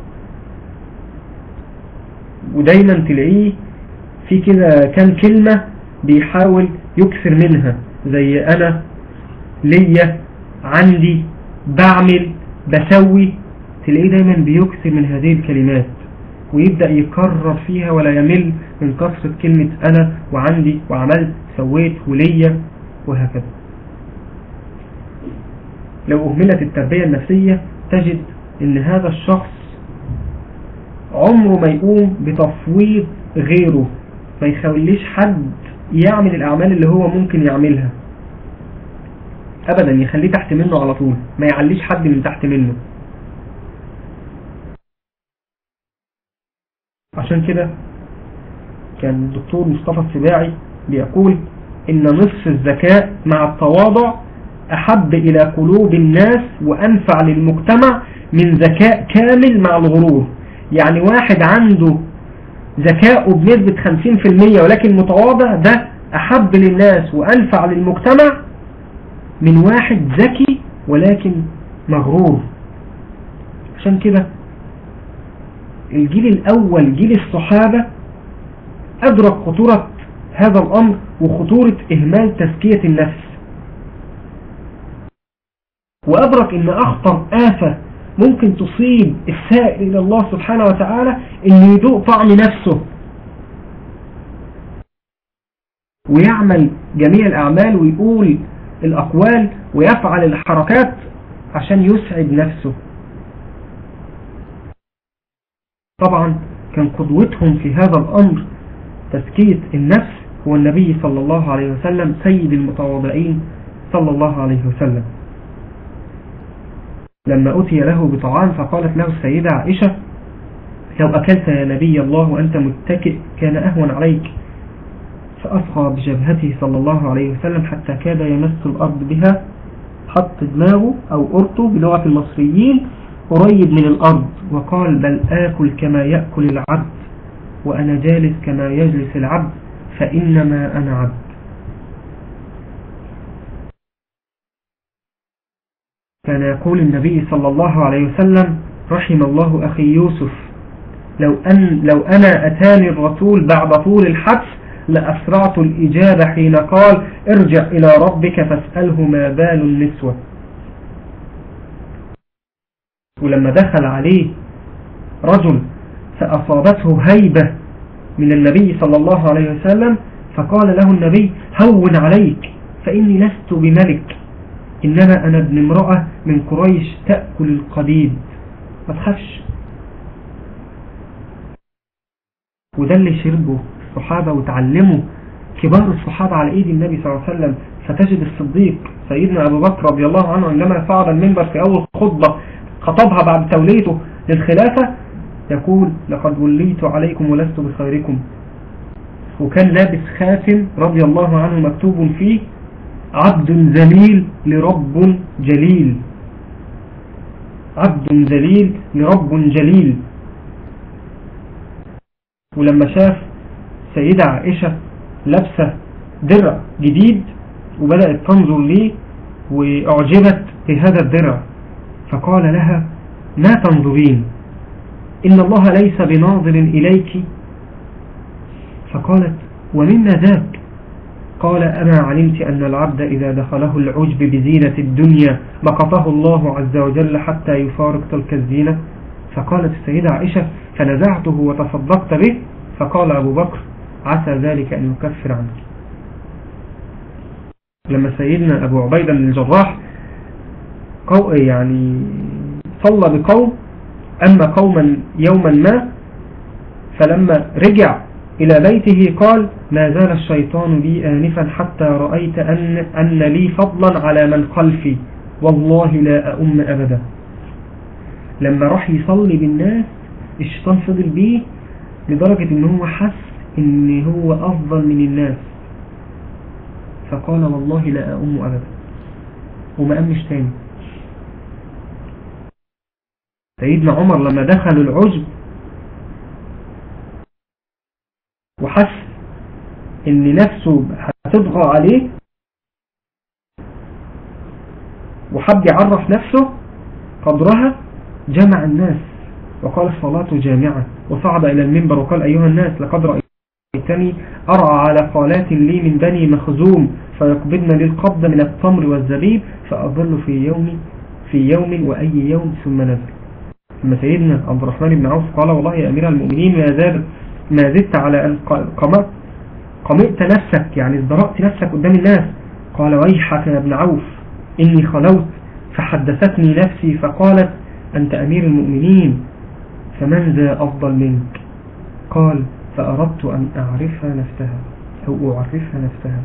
ودايما تلاقيه في كده كام كلمة بيحاول يكثر منها زي انا ليا عندي بعمل بسوي تلاقيه دايما بيكثر من هذه الكلمات ويبدأ يكرر فيها ولا يمل من كثرة كلمة أنا وعندي وعملت سويت وليا وهكذا لو أهملت التربية النفسية تجد ان هذا الشخص عمره ما يقوم بتفويض غيره ما يخليش حد يعمل الأعمال اللي هو ممكن يعملها أبدا يخليه تحت منه على طول ما يعليش حد من تحت منه عشان كده كان الدكتور مصطفى السباعي بيقول إن نصف الذكاء مع التواضع أحب إلى قلوب الناس وأنفع للمجتمع من ذكاء كامل مع الغرور يعني واحد عنده ذكاءه بنسبة 50% ولكن متواضع ده أحب للناس وأنفع للمجتمع من واحد ذكي ولكن مغرور عشان كده الجيل الأول جيل الصحابة أدرك خطورة هذا الأمر وخطورة إهمال تزكية النفس وأدرك أن أخطر آفة ممكن تصيب السائل إلى الله سبحانه وتعالى أن يدوق طعم نفسه ويعمل جميع الأعمال ويقول الأقوال ويفعل الحركات عشان يسعد نفسه طبعا كان قدوتهم في هذا الأمر تزكية النفس هو النبي صلى الله عليه وسلم سيد المتواضعين صلى الله عليه وسلم لما أتي له بطعام فقالت له السيدة عائشة لو أكلت يا نبي الله وأنت متكئ كان أهون عليك فأصغى بجبهته صلى الله عليه وسلم حتى كاد يمس الأرض بها حط دماغه أو أرطه بلغة المصريين قريب من الأرض وقال بل آكل كما يأكل العبد وأنا جالس كما يجلس العبد فإنما أنا عبد كان يقول النبي صلى الله عليه وسلم رحم الله أخي يوسف لو, أن لو أنا أتاني الرسول بعد طول الحبس لأسرعت الإجابة حين قال ارجع إلى ربك فاسأله ما بال النسوة ولما دخل عليه رجل فأصابته هيبة من النبي صلى الله عليه وسلم فقال له النبي هون عليك فإني لست بملك إنما أنا ابن امرأة من قريش تأكل القديد ما تخافش وده اللي شربه الصحابة وتعلموا كبار الصحابة على ايد النبي صلى الله عليه وسلم فتجد الصديق سيدنا أبو بكر رضي الله عنه عندما صعد المنبر في أول خطبة خطبها بعد توليته للخلافة يقول لقد وليت عليكم ولست بخيركم وكان لابس خاتم رضي الله عنه مكتوب فيه عبد ذليل لرب جليل عبد ذليل لرب جليل ولما شاف سيدة عائشة لابسة درع جديد وبدأت تنظر ليه وأعجبت بهذا الدرع فقال لها ما تنظرين إن الله ليس بناظر إليك فقالت ومما ذاك قال أما علمت أن العبد إذا دخله العجب بزينة الدنيا مقطه الله عز وجل حتى يفارق تلك الزينة فقالت السيدة عائشة فنزعته وتصدقت به فقال أبو بكر عسى ذلك أن يكفر عنك لما سيدنا أبو عبيدة بن الجراح يعني صلى بقوم أما قوما يوما ما فلما رجع إلى بيته قال ما زال الشيطان بي آنفا حتى رأيت أن, أن لي فضلا على من خلفي والله لا أؤم أبدا لما راح يصلي بالناس الشيطان فضل بيه لدرجة ان هو حس ان هو افضل من الناس فقال والله لا أؤم أبدا وما أمش تاني سيدنا عمر لما دخل العجب وحس ان نفسه هتضغى عليه وحب يعرف نفسه قدرها جمع الناس وقال الصلاة جامعة وصعد إلى المنبر وقال أيها الناس لقد رأيتني أرعى على قالات لي من بني مخزوم فيقبضن للقبض من التمر والزبيب فأظل في يوم في يوم وأي يوم ثم نزل ثم سيدنا عبد الرحمن بن عوف قال والله يا أمير المؤمنين ما زاد ما زدت على أن قمت قمئت نفسك يعني ازدرأت نفسك قدام الناس قال ويحك يا ابن عوف إني خلوت فحدثتني نفسي فقالت أنت أمير المؤمنين فمن ذا أفضل منك قال فأردت أن أعرفها نفسها أو أعرفها نفسها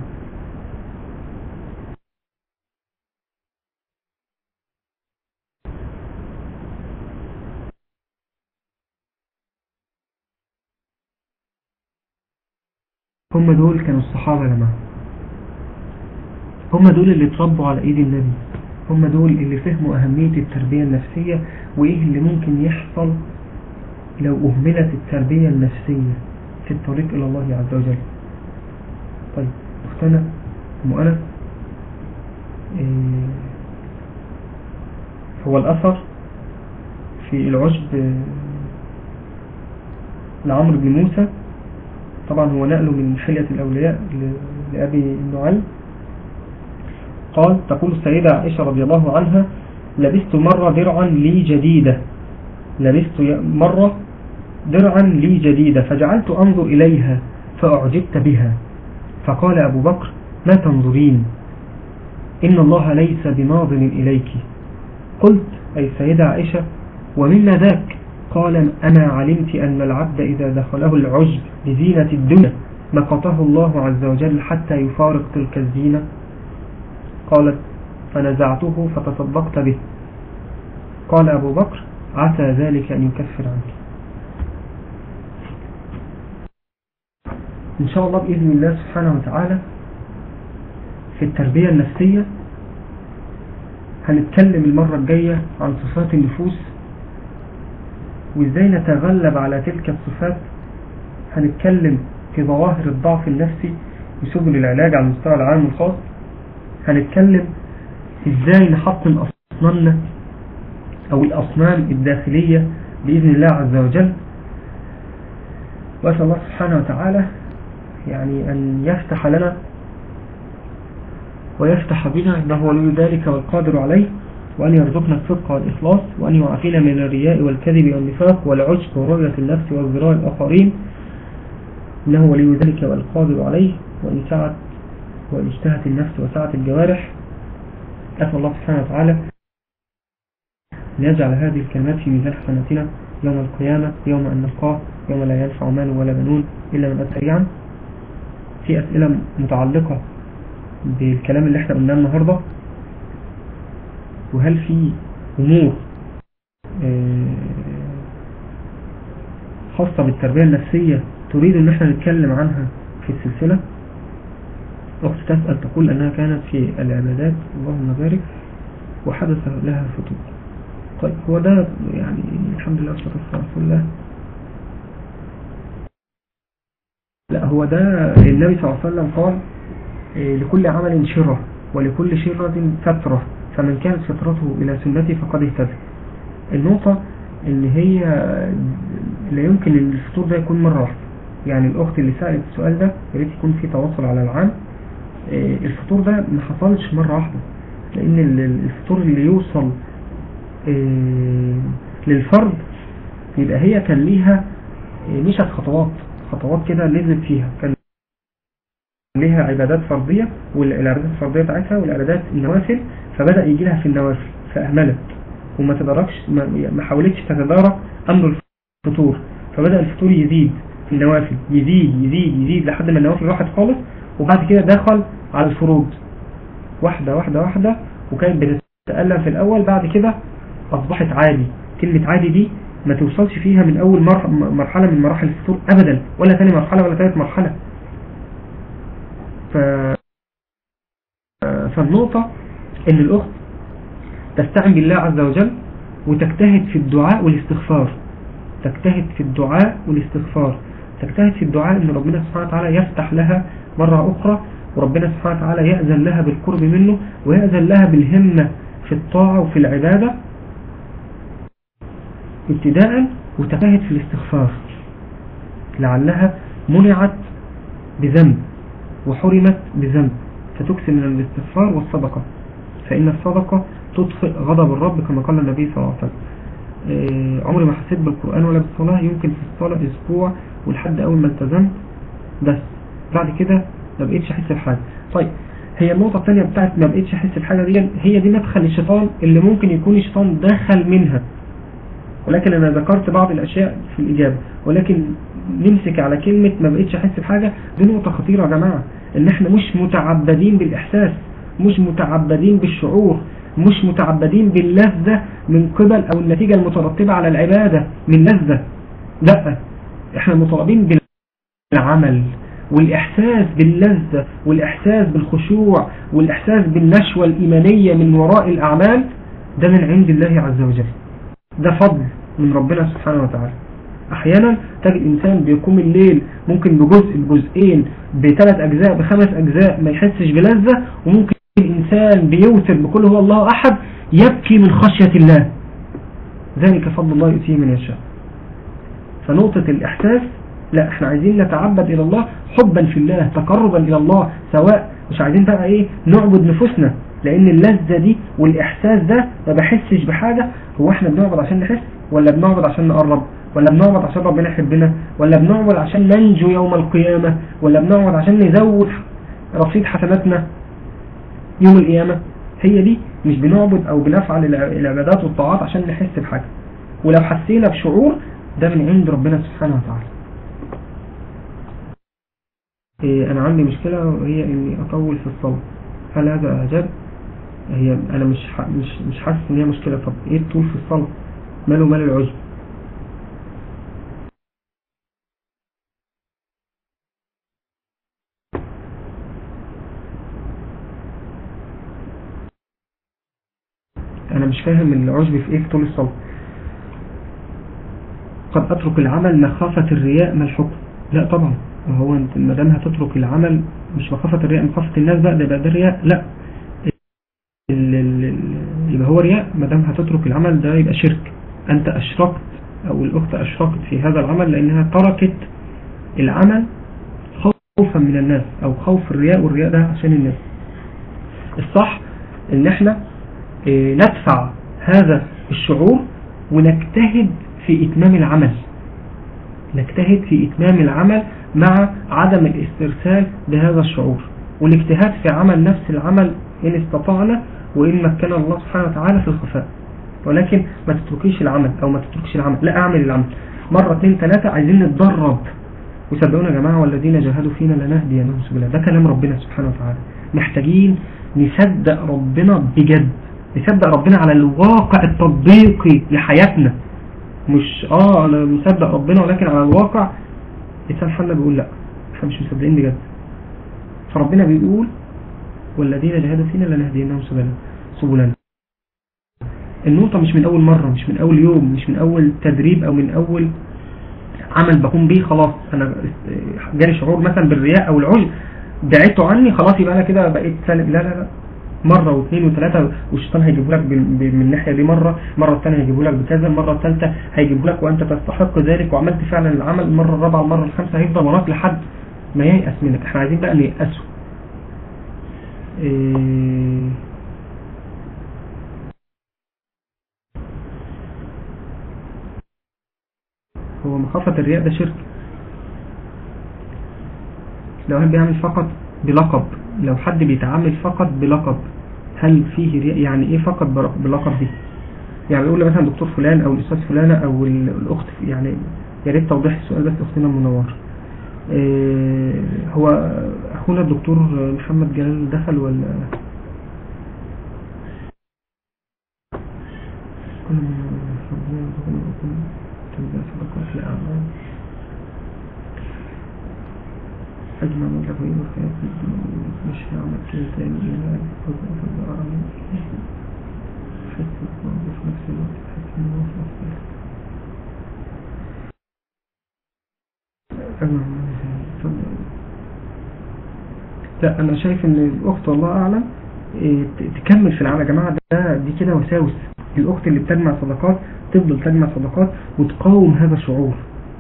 هم دول كانوا الصحابة يا جماعة هم دول اللي اتربوا على ايد النبي هم دول اللي فهموا اهمية التربية النفسية وايه اللي ممكن يحصل لو اهملت التربية النفسية في الطريق الى الله عز وجل طيب اختنا ام انا إيه هو الاثر في العشب لعمرو بن موسى طبعا هو نقله من حلية الأولياء لأبي النعيم قال تقول السيدة عائشة رضي الله عنها لبست مرة درعا لي جديدة لبست مرة درعا لي جديدة فجعلت أنظر إليها فأعجبت بها فقال أبو بكر ما تنظرين إن الله ليس بناظر إليك قلت أي السيدة عائشة ومما ذاك قال أنا علمت أن العبد إذا دخله العجب بزينة الدنيا مقته الله عز وجل حتى يفارق تلك الزينة قالت فنزعته فتصدقت به قال أبو بكر عسى ذلك أن يكفر عنك إن شاء الله بإذن الله سبحانه وتعالى في التربية النفسية هنتكلم المرة الجاية عن صفات النفوس وإزاي نتغلب على تلك الصفات هنتكلم في ظواهر الضعف النفسي وسبل العلاج على المستوى العام والخاص هنتكلم ازاي نحطم أصنامنا أو الأصنام الداخلية بإذن الله عز وجل وأسأل الله سبحانه وتعالى يعني أن يفتح لنا ويفتح بنا إنه ولي ذلك والقادر عليه وأن يرزقنا الصدق والإخلاص وأن يعافينا من الرياء والكذب والنفاق والعجب ورؤية النفس والذراء الآخرين إنه ولي ذلك والقادر عليه وإن سعت وإن اشتهت النفس وسعت الجوارح أسأل الله سبحانه وتعالى أن يجعل هذه الكلمات في ميزان حسناتنا يوم القيامة يوم أن نلقاه يوم لا ينفع مال ولا بنون إلا من أتى سريعا في أسئلة متعلقة بالكلام اللي احنا قلناه النهاردة وهل في أمور خاصة بالتربية النفسية تريد ان احنا نتكلم عنها في السلسلة أخت تسأل تقول أنها كانت في العبادات اللهم بارك وحدث لها فتور طيب هو ده يعني الحمد لله والصلاة والسلام على رسول الله هو ده النبي صلى الله عليه وسلم قال إيه، لكل عمل شرة ولكل شرة فترة فمن كانت فترته إلى سنتي فقد اهتدى النقطة ان هي لا يمكن الفطور ده يكون مرة واحدة يعني الأخت اللي سألت السؤال ده يريد يكون في تواصل على العام إيه، الفطور ده ما حصلش مرة واحدة لأن الفطور اللي يوصل إيه، للفرد يبقى هي كان ليها مشت خطوات خطوات كده نزلت فيها كان ليها عبادات فرضية والعبادات الفرضية بتاعتها والعبادات النوافل فبدأ يجي لها في النوافل فأهملت وما تدركش ما حاولتش تتدارك أمر الفطور فبدأ الفطور يزيد في النوافل يزيد يزيد يزيد لحد ما النوافل راحت خالص وبعد كده دخل على الفروض واحدة واحدة واحدة وكانت بتتألم في الأول بعد كده أصبحت عادي كلمة عادي دي ما توصلش فيها من أول مرحلة من مراحل الفطور أبدا ولا ثاني مرحلة ولا ثالث مرحلة ف... فالنقطة ان الاخت تستعن بالله عز وجل وتجتهد في الدعاء والاستغفار تجتهد في الدعاء والاستغفار تجتهد في الدعاء ان ربنا سبحانه وتعالى يفتح لها مرة اخرى وربنا سبحانه وتعالى يأذن لها بالقرب منه ويأذن لها بالهمة في الطاعة وفي العبادة ابتداء وتجتهد في الاستغفار لعلها منعت بذنب وحرمت بذنب فتكسر من الاستغفار والصدقة فإن الصدقة تطفئ غضب الرب كما قال النبي صلى الله عليه وسلم آه، عمري ما حسيت بالقرآن ولا بالصلاة يمكن في الصلاة أسبوع ولحد أول ما التزمت بس بعد كده ما بقيتش أحس بحاجة طيب هي النقطة الثانية بتاعت ما بقيتش أحس بحاجة دي هي دي مدخل الشيطان اللي ممكن يكون الشيطان دخل منها ولكن أنا ذكرت بعض الأشياء في الإجابة ولكن نمسك على كلمة ما بقيتش أحس بحاجة دي نقطة خطيرة يا جماعة إن إحنا مش متعبدين بالإحساس مش متعبدين بالشعور مش متعبدين باللذة من قبل أو النتيجة المترتبة على العبادة من لذة لا إحنا مطالبين بالعمل والإحساس باللذة والإحساس بالخشوع والإحساس بالنشوة الإيمانية من وراء الأعمال ده من عند الله عز وجل ده فضل من ربنا سبحانه وتعالى احيانا تجد انسان بيقوم الليل ممكن بجزء بجزئين بثلاث اجزاء بخمس اجزاء ما يحسش بلذة وممكن الانسان بيوتر بكل هو الله احد يبكي من خشية الله ذلك فضل الله يؤتيه من يشاء فنقطة الاحساس لا احنا عايزين نتعبد الى الله حبا في الله تقربا الى الله سواء مش عايزين بقى ايه نعبد نفوسنا لان اللذة دي والاحساس ده ما بحسش بحاجة هو احنا بنعبد عشان نحس ولا بنعبد عشان نقرب ولا بنعبد عشان ربنا يحبنا ولا بنعبد عشان ننجو يوم القيامة ولا بنعبد عشان نزود رصيد حسناتنا يوم القيامة هي دي مش بنعبد او بنفعل العبادات والطاعات عشان نحس بحاجة ولو حسينا بشعور ده من عند ربنا سبحانه وتعالى إيه انا عندي مشكلة وهي اني اطول في الصلاة هل هذا اعجاب هي انا مش مش مش حاسس ان هي مشكلة طب ايه الطول في الصلاة ماله مال العجب انا مش فاهم العجب في ايه في طول الصلاة قد اترك العمل مخافة الرياء ما الحكم لا طبعا وهو انت ما دام هتترك العمل مش مخافة الرياء مخافة الناس بقى ده بقى ده رياء لا يبقى هو رياء ما دام هتترك العمل ده يبقى شرك انت اشركت او الاخت اشركت في هذا العمل لانها تركت العمل خوفا من الناس او خوف الرياء والرياء ده عشان الناس الصح ان احنا آه، ندفع هذا الشعور ونجتهد في اتمام العمل نجتهد في اتمام العمل مع عدم الاسترسال بهذا الشعور والاجتهاد في عمل نفس العمل إن استطعنا وإن مكن الله سبحانه وتعالى في الخفاء ولكن ما تتركيش العمل أو ما تتركش العمل لا أعمل العمل مرة اثنين ثلاثة عايزين نتدرب وصدقونا يا جماعة والذين جاهدوا فينا لنهدينهم سبيلا ده كلام ربنا سبحانه وتعالى محتاجين نصدق ربنا بجد نصدق ربنا على الواقع التطبيقي لحياتنا مش اه انا مصدق ربنا ولكن على الواقع لسان حالنا بيقول لا احنا مش مصدقين بجد فربنا بيقول والذين جاهدوا فينا لنهدينهم سبلنا سبلنا النقطة مش من أول مرة مش من أول يوم مش من أول تدريب أو من أول عمل بقوم بيه خلاص انا جالي شعور مثلا بالرياء او العجب بعدته عني خلاص يبقى انا كده بقيت سالم لا لا لا مرة واثنين وثلاثة والشيطان هيجيبه لك من الناحية دي مرة مرة الثانية هيجيبه لك بكذا المرة الثالثة هيجيبه لك وانت تستحق ذلك وعملت فعلا العمل المرة الرابعة المرة الخامسة هيفضل وراك لحد ما ييأس منك احنا عايزين بقى نيأسه إيه هو مخافة الرياء ده شرك لو هل بيعمل فقط بلقب لو حد بيتعامل فقط بلقب هل فيه رياء يعني ايه فقط بلقب دي يعني يقول مثلا دكتور فلان او الاستاذ فلانة او الاخت يعني يا ريت توضيح السؤال بس اختنا منور إيه هو اخونا الدكتور محمد جلال دخل ولا أجمع من الأبوين والخيات مش هعمل كده تاني إلا أفضل أفضل أعمل حس في نفس الوقت حس إن هو في نفس لا أنا شايف إن الأخت والله أعلم إيه تكمل في العمل يا جماعة ده دي كده وساوس الأخت اللي بتجمع صدقات تفضل تجمع صدقات وتقاوم هذا الشعور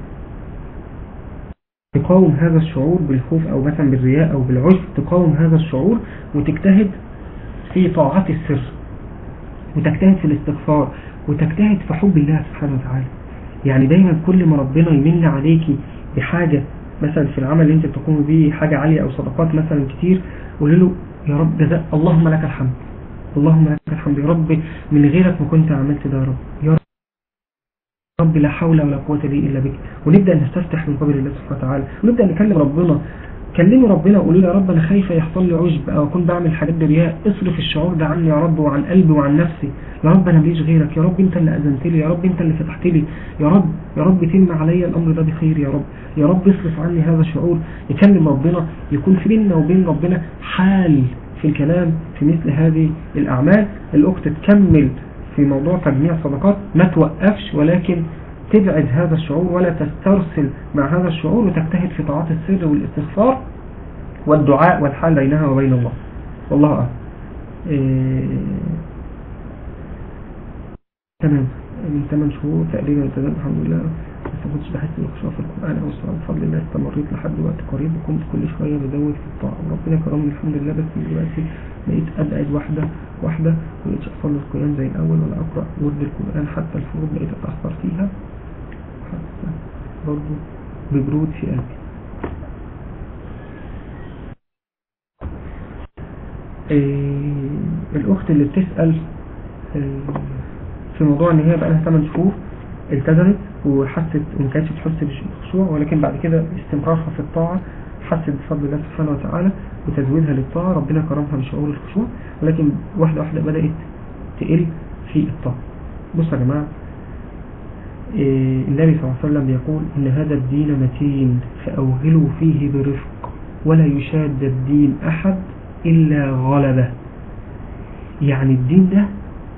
تقاوم هذا الشعور بالخوف او مثلا بالرياء او بالعجب تقاوم هذا الشعور وتجتهد في طاعات السر وتجتهد في الاستغفار وتجتهد في حب الله سبحانه وتعالى يعني دايما كل ما ربنا يمن عليكي بحاجة مثلا في العمل اللي انت بتقوم به حاجة عالية او صدقات مثلا كتير قولي له يا رب جزاء اللهم لك الحمد اللهم لك الحمد يا رب من غيرك ما كنت عملت ده يا رب يا رب لا حول ولا قوة لي إلا بك ونبدأ نستفتح من قبل الله سبحانه وتعالى ونبدأ نكلم ربنا كلموا ربنا وقولوا يا رب أنا خايفة يحصل لي عجب أو أكون بعمل حاجات برياء اصرف الشعور ده عني يا رب وعن قلبي وعن نفسي يا رب أنا ماليش غيرك يا رب أنت اللي أذنت لي يا رب أنت اللي فتحت لي يا رب يا رب تم علي الأمر ده بخير يا رب يا رب اصرف عني هذا الشعور يكلم ربنا يكون في بيننا وبين ربنا حال في الكلام في مثل هذه الأعمال الأخت تكمل في موضوع تجميع صدقات ما توقفش ولكن تبعد هذا الشعور ولا تسترسل مع هذا الشعور وتجتهد في طاعات السر والاستغفار والدعاء والحال بينها وبين الله والله أعلم إيه تمام من 8 شهور تقريبا التزام الحمد لله بس ما كنتش بحس بالخشوع في القرآن أو الصلاة بفضل الله استمريت لحد وقت قريب وكنت كل شوية بزود في الطاعة وربنا كرمني الحمد لله بس دلوقتي بقيت أبعد واحدة واحدة مبقتش أصلي القيام زي الأول ولا أقرأ ورد القرآن حتى الفروض بقيت أتأثر فيها حتى برضو ببرود في قلبي إيه الأخت اللي بتسأل إيه في موضوع ان هي بقى لها 8 شهور التزمت وحست وما كانتش بتحس بالخشوع ولكن بعد كده استمرارها في الطاعة حست بفضل الله سبحانه وتعالى وتزويدها للطاعة ربنا كرمها بشعور الخشوع ولكن واحدة واحدة بدأت تقل في الطاعة بصوا يا جماعة إيه النبي صلى الله عليه وسلم يقول إن هذا الدين متين فأوغلوا فيه برفق ولا يشاد الدين أحد إلا غلبه يعني الدين ده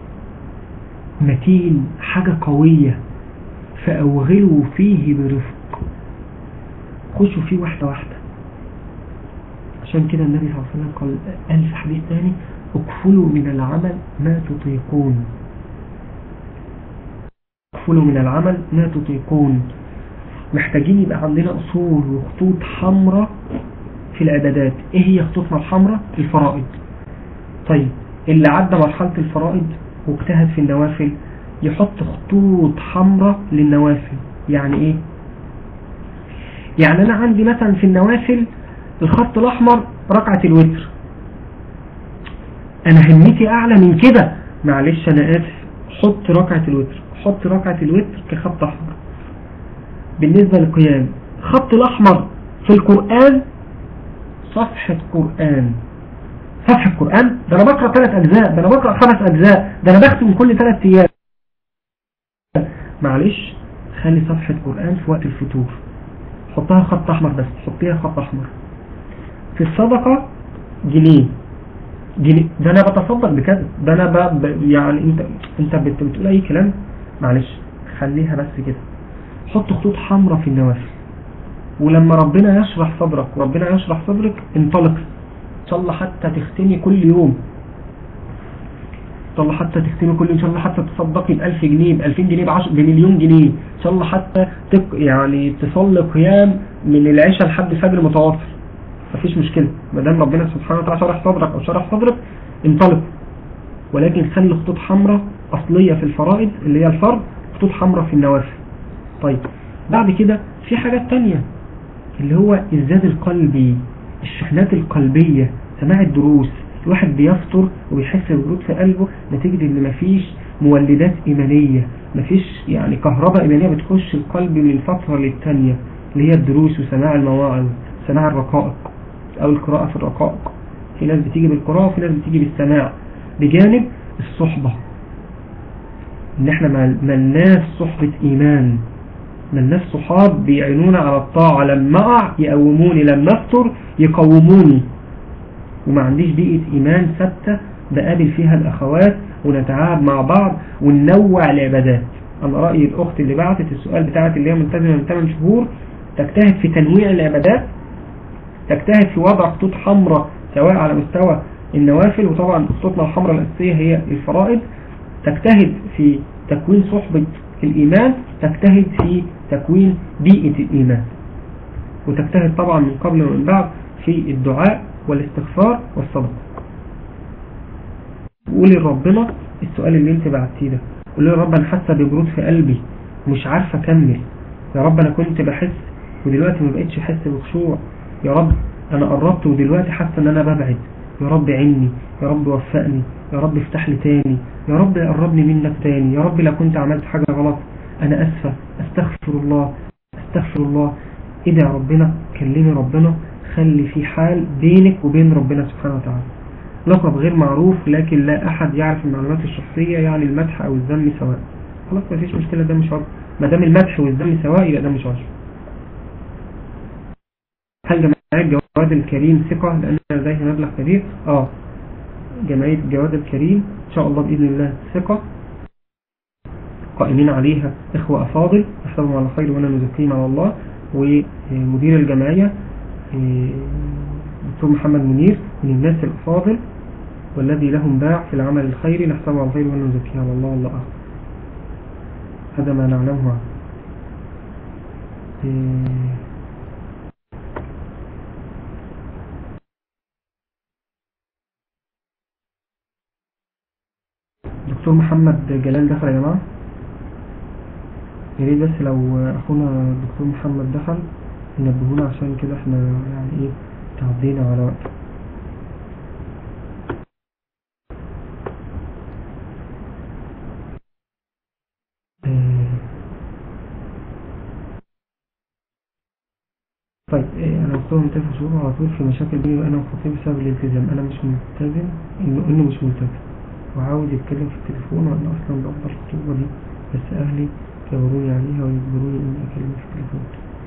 متين حاجة قوية فأوغلوا فيه برفق خشوا فيه واحدة واحدة عشان كده النبي صلى الله عليه وسلم قال قال في حديث ثاني اكفلوا من العمل ما تطيقون اكفلوا من العمل ما تطيقون محتاجين يبقى عندنا أصول وخطوط حمراء في العبادات ايه هي خطوطنا الحمراء الفرائض طيب اللي عدى مرحلة الفرائض واجتهد في النوافل يحط خطوط حمراء للنوافل يعني ايه يعني انا عندي مثلا في النوافل الخط الاحمر ركعة الوتر انا همتي اعلى من كده معلش انا اسف حط ركعة الوتر حط ركعة الوتر كخط احمر بالنسبة للقيام خط الاحمر في القرآن صفحة قرآن صفحة قرآن ده انا بقرأ ثلاث اجزاء ده انا بقرأ خمس اجزاء ده انا بختم كل ثلاث ايام معلش خلي صفحة قرآن في وقت الفتور حطها خط احمر بس حطيها خط احمر في الصدقة جنيه جنيه ده انا بتصدق بكذا ده انا ب... يعني انت انت بتقول اي كلام معلش خليها بس كده حط خطوط حمراء في النوافل ولما ربنا يشرح صدرك وربنا يشرح صدرك انطلق ان شاء الله حتى تختني كل يوم ان شاء الله حتى تختني كل يوم ان شاء الله حتى تصدقي ب 1000 جنيه ب 2000 جنيه ب بمليون جنيه ان شاء الله حتى تق يعني تصلي قيام من العشاء لحد الفجر متواصل مفيش مشكلة ما دام ربنا سبحانه وتعالى شرح صدرك او شرح صدرك انطلق ولكن خلي خطوط حمراء اصلية في الفرائض اللي هي الفرض خطوط حمراء في النوافل طيب بعد كده في حاجات تانية اللي هو الزاد القلبي الشحنات القلبية سماع الدروس الواحد بيفطر وبيحس ببرود في قلبه نتيجة ان مفيش مولدات ايمانية مفيش يعني كهرباء ايمانية بتخش القلب من فترة للتانية اللي هي الدروس وسماع المواعظ سماع الرقائق او القراءة في الرقائق في ناس بتيجي بالقراءة وفي ناس بتيجي بالسماع بجانب الصحبة ان احنا ملناش صحبة ايمان ملناش صحاب بيعينونا على الطاعة لما اقع يقوموني لما افطر يقوموني وما عنديش بيئة ايمان ثابتة بقابل فيها الاخوات ونتعاب مع بعض وننوع العبادات انا رأيي الاخت اللي بعتت السؤال بتاعت اللي هي ملتزمة من 8 شهور تجتهد في تنويع العبادات تجتهد في وضع خطوط حمراء سواء على مستوى النوافل وطبعا خطوطنا الحمراء الأساسية هي الفرائض تجتهد في تكوين صحبة الإيمان تجتهد في تكوين بيئة الإيمان وتجتهد طبعا من قبل ومن بعد في الدعاء والاستغفار والصدق قولي لربنا السؤال اللي انت بعتيه ده قولي يا رب انا حاسه ببرود في قلبي مش عارفه اكمل يا رب انا كنت بحس ودلوقتي ما بقتش احس بخشوع يا رب انا قربت ودلوقتي حاسه ان انا ببعد يا رب عني يا رب وفقني يا رب افتح لي تاني يا رب قربني منك تاني يا رب لو كنت عملت حاجة غلط انا اسفة استغفر الله استغفر الله ادعي ربنا كلمي ربنا خلي في حال بينك وبين ربنا سبحانه وتعالى لقب غير معروف لكن لا احد يعرف المعلومات الشخصية يعني المدح او الذم سواء خلاص ما فيش مشكلة ده مش عرض ما دام المدح والذم سواء يبقى ده مش عرض هل جمعية جواد الكريم ثقة لأن لديه مبلغ كبير اه جمعية جواد الكريم إن شاء الله بإذن الله ثقة قائمين عليها إخوة أفاضل أحسبهم على خير وأنا نزكيهم على الله ومدير الجمعية دكتور محمد منير من الناس الأفاضل والذي لهم باع في العمل الخيري نحسبه على خير وأنا نزكيه على الله الله أعلم هذا ما نعلمه دكتور محمد جلال دخل يا جماعة يريد بس لو اخونا الدكتور محمد دخل ينبهونا عشان كده احنا يعني ايه تعدينا على وقت طيب ايه انا قلت لهم تلف شهور على طول في مشاكل بيني وانا وخطيبي بسبب الالتزام انا مش ملتزم انه انه مش ملتزم وعاوز يتكلم في التليفون وانا اصلا بقدر الخطوبة دي بس اهلي كبروني عليها ويجبروني اني اكلم في التليفون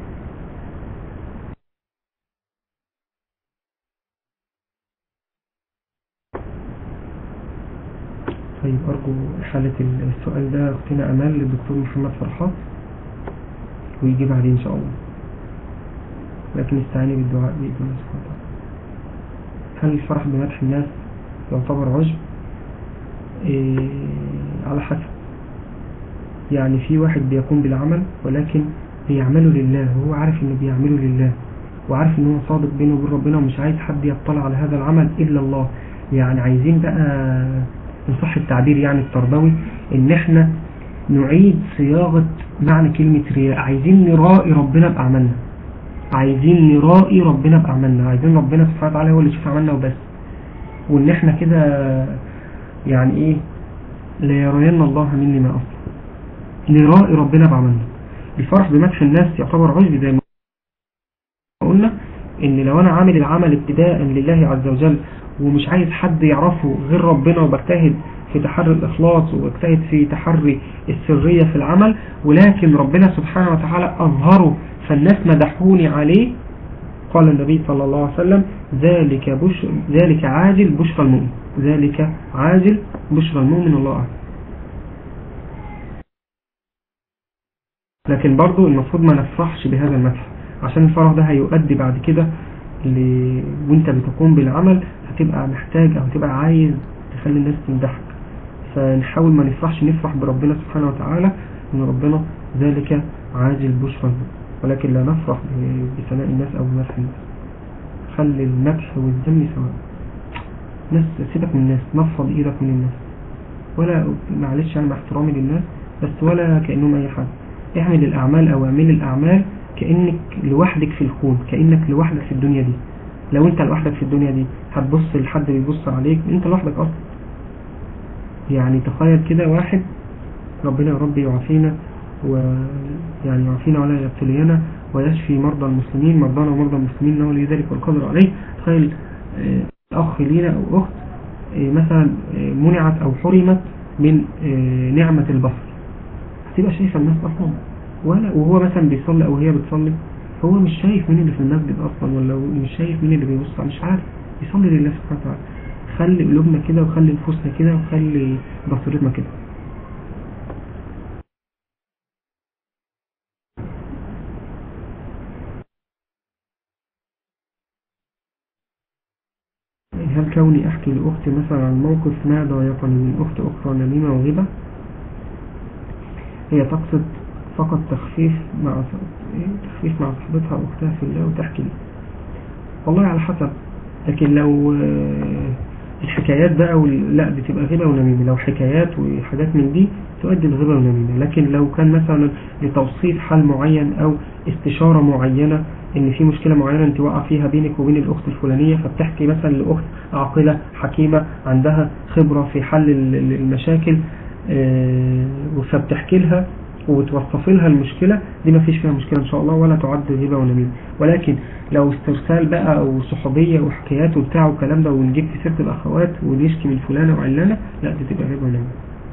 طيب ارجو حالة السؤال ده اختنا امال للدكتور محمد فرحات ويجيب عليه ان شاء الله لكن استعاني بالدعاء بإذن الله سبحانه وتعالى هل الفرح بمدح الناس يعتبر عجب إيه على حسب يعني في واحد بيقوم بالعمل ولكن بيعمله لله وهو عارف انه بيعمله لله وعارف ان هو صادق بينه وبين ربنا ومش عايز حد يطلع على هذا العمل الا الله يعني عايزين بقى ان صح التعبير يعني التربوي ان احنا نعيد صياغة معنى كلمة رياء عايزين نرائي ربنا بأعمالنا عايزين نرائي ربنا بأعمالنا عايزين ربنا سبحانه وتعالى هو اللي يشوف عملنا وبس وان احنا كده يعني ايه لا يرين الله مني ما أصلا نرائي ربنا بعملنا الفرح بمدح الناس يعتبر عجب زي ما قلنا ان لو انا عامل العمل ابتداء لله عز وجل ومش عايز حد يعرفه غير ربنا وبجتهد في تحري الإخلاص واجتهد في تحري السرية في العمل ولكن ربنا سبحانه وتعالى أظهره فالناس مدحوني عليه قال النبي صلى الله عليه وسلم ذلك, بشر ذلك عاجل بشرى المؤمن ذلك عاجل بشرى المؤمن الله أعلم لكن برضو المفروض ما نفرحش بهذا المدح عشان الفرح ده هيؤدي بعد كده ل... وانت بتقوم بالعمل هتبقى محتاج او هتبقى عايز تخلي الناس تمدحك فنحاول ما نفرحش نفرح بربنا سبحانه وتعالى ان ربنا ذلك عاجل بشرى ولكن لا نفرح بثناء الناس او بمدح الناس خلي المدح والذم سواء ناس سيبك من الناس نفض ايدك من الناس ولا معلش يعني مع احترامي للناس بس ولا كأنهم اي حاجة اعمل الاعمال او اعمل الاعمال كأنك لوحدك في الكون كأنك لوحدك في الدنيا دي لو انت لوحدك في الدنيا دي هتبص لحد بيبص عليك انت لوحدك اصلا يعني تخيل كده واحد ربنا يا رب يعافينا ويعني يعافينا ولا يبتلينا ويشفي مرضى المسلمين مرضانا ومرضى المسلمين انه لذلك والقدر عليه تخيل اه اخ لينا او اخت اه مثلا اه منعت او حرمت من نعمة البصر هتبقى شايفة الناس اصلا ولا وهو مثلا بيصلي او هي بتصلي هو مش شايف مين اللي في المسجد اصلا ولا مش شايف مين اللي بيبص مش عارف يصلي لله سبحانه وتعالى خلي قلوبنا كده وخلي نفوسنا كده وخلي بصيرتنا كده هل كوني احكي لاختي مثلا عن موقف ما ضايقني من اخت اخرى نميمة وغيبة هي تقصد فقط تخفيف مع تخفيف مع صاحبتها واختها في الله وتحكي لي والله على حسب لكن لو الحكايات بقى لا بتبقى غيبة ونميمة لو حكايات وحاجات من دي تؤدي الغيبة ونميمة لكن لو كان مثلا لتوصيف حال معين او استشارة معينة ان في مشكلة معينة انت واقع فيها بينك وبين الاخت الفلانية فبتحكي مثلا لاخت عاقلة حكيمة عندها خبرة في حل المشاكل فبتحكي لها وتوصف لها المشكلة دي ما فيش فيها مشكلة ان شاء الله ولا تعد غيبة ونميمة ولكن لو استرسال بقى او صحوبية وحكايات وبتاع والكلام ده ونجيب في سيرة الاخوات ونشكي من فلانة وعلانة لا دي تبقى غيبة ونميمة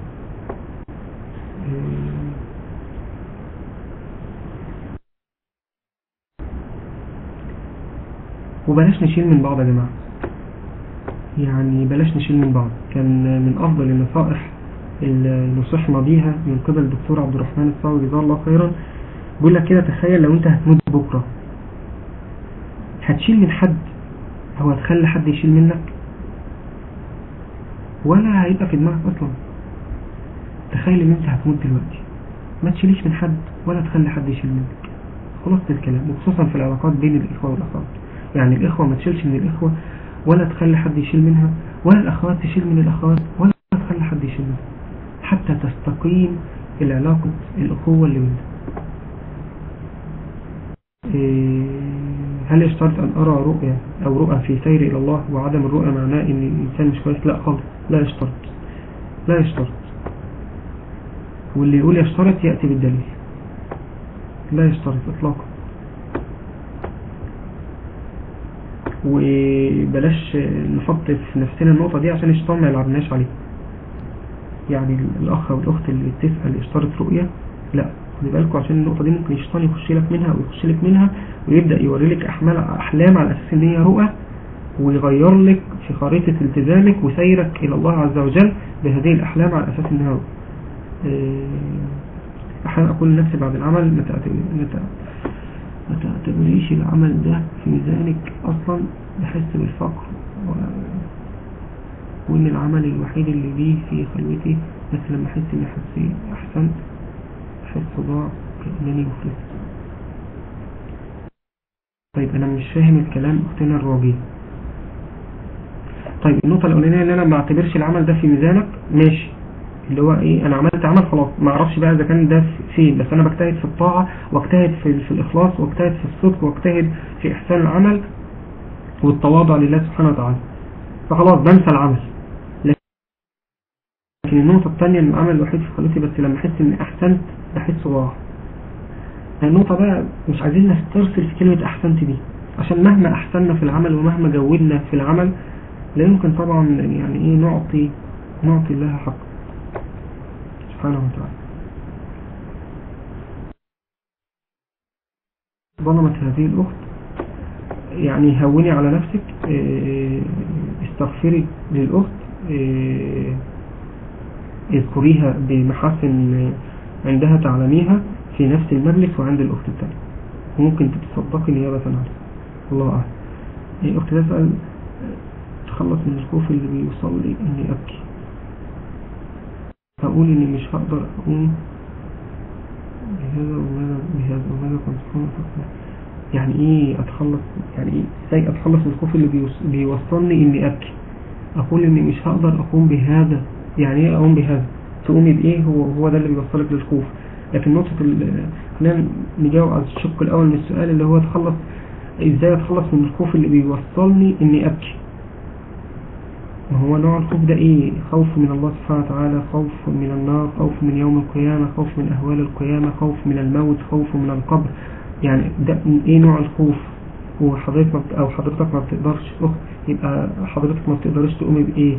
وبلاش نشيل من بعض يا جماعة يعني بلاش نشيل من بعض كان من افضل النصائح اللي نصحنا بيها من قبل الدكتور عبد الرحمن الصاوي جزاه الله خيرا بيقول لك كده تخيل لو انت هتموت بكرة هتشيل من حد او هتخلي حد يشيل منك ولا هيبقى في دماغك اصلا تخيل ان انت هتموت دلوقتي ما تشيليش من حد ولا تخلي حد يشيل منك خلاصة الكلام وخصوصا في العلاقات بين الاخوة والاخوات يعني الاخوة ما تشيلش من الاخوة ولا تخلي حد يشيل منها ولا الاخوات تشيل من الاخوات ولا تخلي حد يشيل منها حتى تستقيم العلاقة الأخوة اللي بيننا إيه هل يشترط أن أرى رؤية أو رؤى في سير إلى الله وعدم الرؤية معناه أن الإنسان مش كويس لا خالص لا يشترط لا يشترط واللي يقول يشترط يأتي بالدليل لا يشترط إطلاقا وبلاش نحط في نفسنا النقطة دي عشان الشيطان ما يلعبناش عليه يعني الأخ أو الأخت اللي بتسأل اشترط رؤية لا خلي بالكم عشان النقطة دي ممكن الشيطان يخش لك منها أو يخش لك منها ويبدأ يوري لك أحمال أحلام على أساس إن هي رؤى ويغير لك في خريطة التزامك وسيرك إلى الله عز وجل بهذه الأحلام على أساس إنها رؤى أحيانا أقول لنفسي بعد العمل ما تعتبريش العمل ده في ميزانك أصلا بحس بالفقر و... وإن العمل الوحيد اللي ليه في خلوتي بس لما أحس إني حسي أحسنت أحس ضاع كأنني مفلس طيب أنا مش فاهم الكلام أختنا الراجل طيب النقطة الأولانية إن أنا ما اعتبرش العمل ده في ميزانك ماشي اللي هو ايه انا عملت عمل خلاص ما اعرفش بقى اذا كان ده فين بس انا بجتهد في الطاعة واجتهد في, في الاخلاص واجتهد في الصدق واجتهد في احسان العمل والتواضع لله سبحانه وتعالى فخلاص بنسى العمل لكن النقطة الثانية ان العمل الوحيد في خلوتي بس لما احس اني احسنت بحس ضاع النقطة بقى مش عايزين نسترسل في كلمة احسنت دي عشان مهما احسننا في العمل ومهما جودنا في العمل لا يمكن طبعا يعني ايه نعطي نعطي الله حقه سبحانه وتعالى ظلمت هذه الأخت يعني هوني على نفسك استغفري للأخت اذكريها بمحاسن عندها تعلميها في نفس المجلس وعند الأخت الثانية وممكن تتصدقي نيابة عنها الله أعلم يعني أخت تسأل تخلص من الخوف اللي بيوصل لي إني أبكي أقول إني مش هقدر أقوم بهذا وماذا بهذا وماذا كنت يعني إيه أتخلص يعني إيه إزاي أتخلص من الخوف اللي بيوصلني إني أبكي أقول إني مش هقدر أقوم بهذا يعني إيه أقوم بهذا تقومي بإيه هو هو ده اللي بيوصلك للخوف لكن نقطة خلينا نجاوب على الشق الأول من السؤال اللي هو تخلص إزاي أتخلص من الخوف اللي بيوصلني إني أبكي ما هو نوع الخوف ده إيه خوف من الله سبحانه وتعالى خوف من النار خوف من يوم القيامة خوف من أهوال القيامة خوف من الموت خوف من القبر يعني ده إيه نوع الخوف هو حضرتك أو حضرتك ما بتقدرش يبقى حضرتك ما بتقدرش تقومي بإيه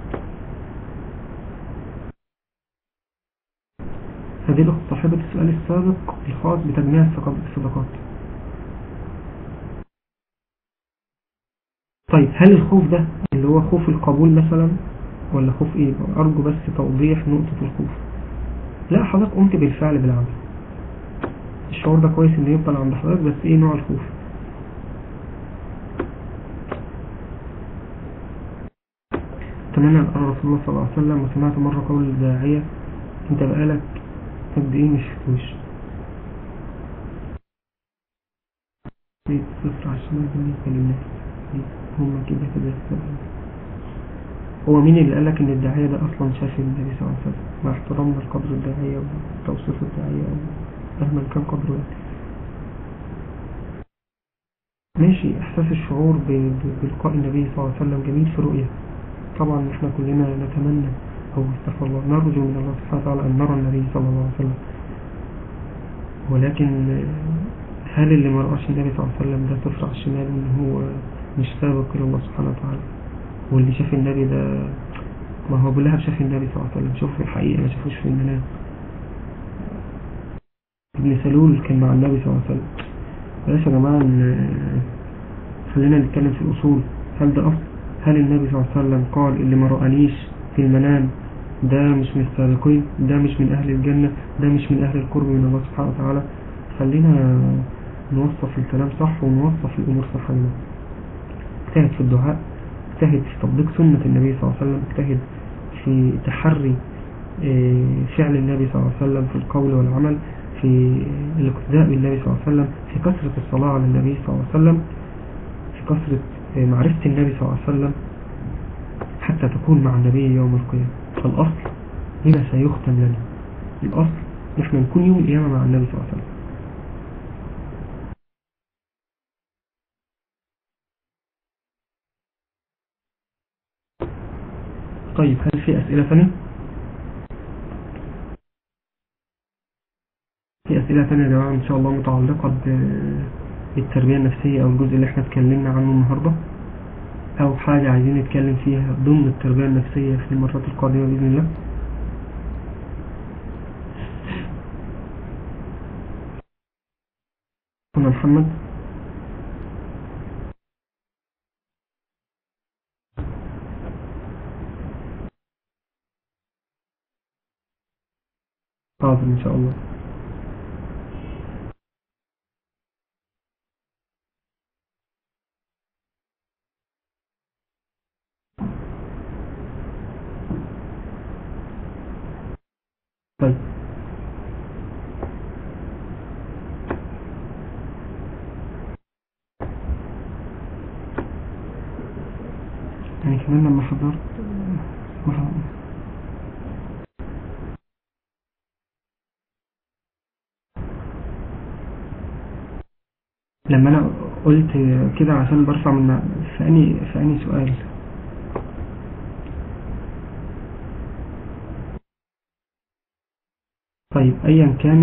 هذه الأخت صاحبة السؤال السابق الخاص بتجميع الصدقات طيب هل الخوف ده اللي هو خوف القبول مثلا ولا خوف ايه ارجو بس توضيح نقطة الخوف لا حضرتك قمت بالفعل بالعمل الشعور ده كويس ان يفضل عند حضرتك بس ايه نوع الخوف اتمنى ان رسول الله صلى الله عليه وسلم وسمعت مرة قول الداعية انت بقالك قد ايه مش فلوس صفر عشان بالنسبة للناس هما كده كده السبب هو مين اللي قالك ان الداعية ده اصلا شاف النبي صلى الله عليه وسلم مع احترامنا لقدر الداعية وتوصيف الداعية مهما كان قدره ماشي احساس الشعور بلقاء النبي صلى الله عليه وسلم جميل في رؤية طبعا احنا كلنا نتمنى أو استغفر الله نرجو من الله سبحانه وتعالى أن نرى النبي صلى الله عليه وسلم ولكن هل اللي ما رأش النبي صلى الله عليه وسلم ده تفرع الشمال ان هو مش سابق إلى الله سبحانه وتعالى واللي شاف النبي ده ما هو بالله شاف النبي صلى الله عليه وسلم شوف في الحقيقة ما شافوش في المنام ابن سلول كان مع النبي صلى الله عليه وسلم بلاش يا جماعة خلينا نتكلم في الأصول هل ده أصل هل النبي صلى الله عليه وسلم قال اللي ما رأنيش في المنام ده مش من السابقين ده مش من أهل الجنة ده مش من أهل القرب من الله سبحانه وتعالى خلينا نوصف الكلام صح ونوصف الأمور صح لنا اجتهد في الدعاء اجتهد في تطبيق سنة النبي صلى الله عليه وسلم اجتهد في تحري آه، فعل النبي صلى الله عليه وسلم في القول والعمل في الاقتداء بالنبي صلى الله عليه وسلم في كثرة الصلاة على النبي صلى الله عليه وسلم في كثرة آه، معرفة النبي صلى الله عليه وسلم حتى تكون مع النبي يوم القيامة فالأصل هنا سيختم لنا الأصل نحن نكون يوم القيامة مع النبي صلى الله عليه وسلم طيب هل في أسئلة ثانية؟ في أسئلة ثانية يا جماعة إن شاء الله متعلقة بالتربية النفسية أو الجزء اللي احنا اتكلمنا عنه النهاردة أو حاجة عايزين نتكلم فيها ضمن التربية النفسية في المرات القادمة بإذن الله أنا محمد حاضر إن شاء الله طيب يعني كمان لما حضرت لما انا قلت كده عشان برفع من فاني فاني سؤال طيب ايا كان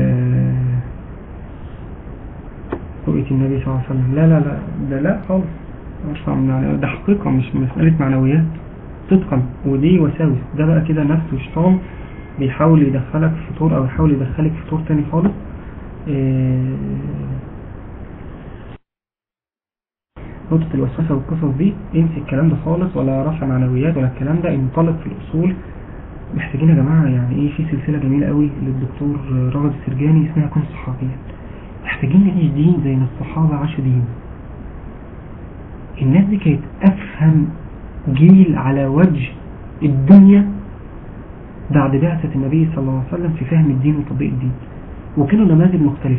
رؤية النبي صلى الله عليه وسلم لا لا لا ده لا خالص ده حقيقة مش مسألة معنويات صدقا ودي وساوس ده بقى كده نفسه شيطان بيحاول يدخلك في فطور او يحاول يدخلك في فطور تاني خالص إيه، نقطة الوسوسة والقصص دي انسي الكلام ده خالص ولا رفع معنويات ولا الكلام ده انطلق في الأصول محتاجين يا جماعة يعني ايه في سلسلة جميلة قوي للدكتور رغد السرجاني اسمها كن صحابيا محتاجين نعيش دين زي ما الصحابة عاشوا دين الناس دي كانت افهم جيل على وجه الدنيا بعد بعثة النبي صلى الله عليه وسلم في فهم الدين وتطبيق الدين وكانوا نماذج مختلفة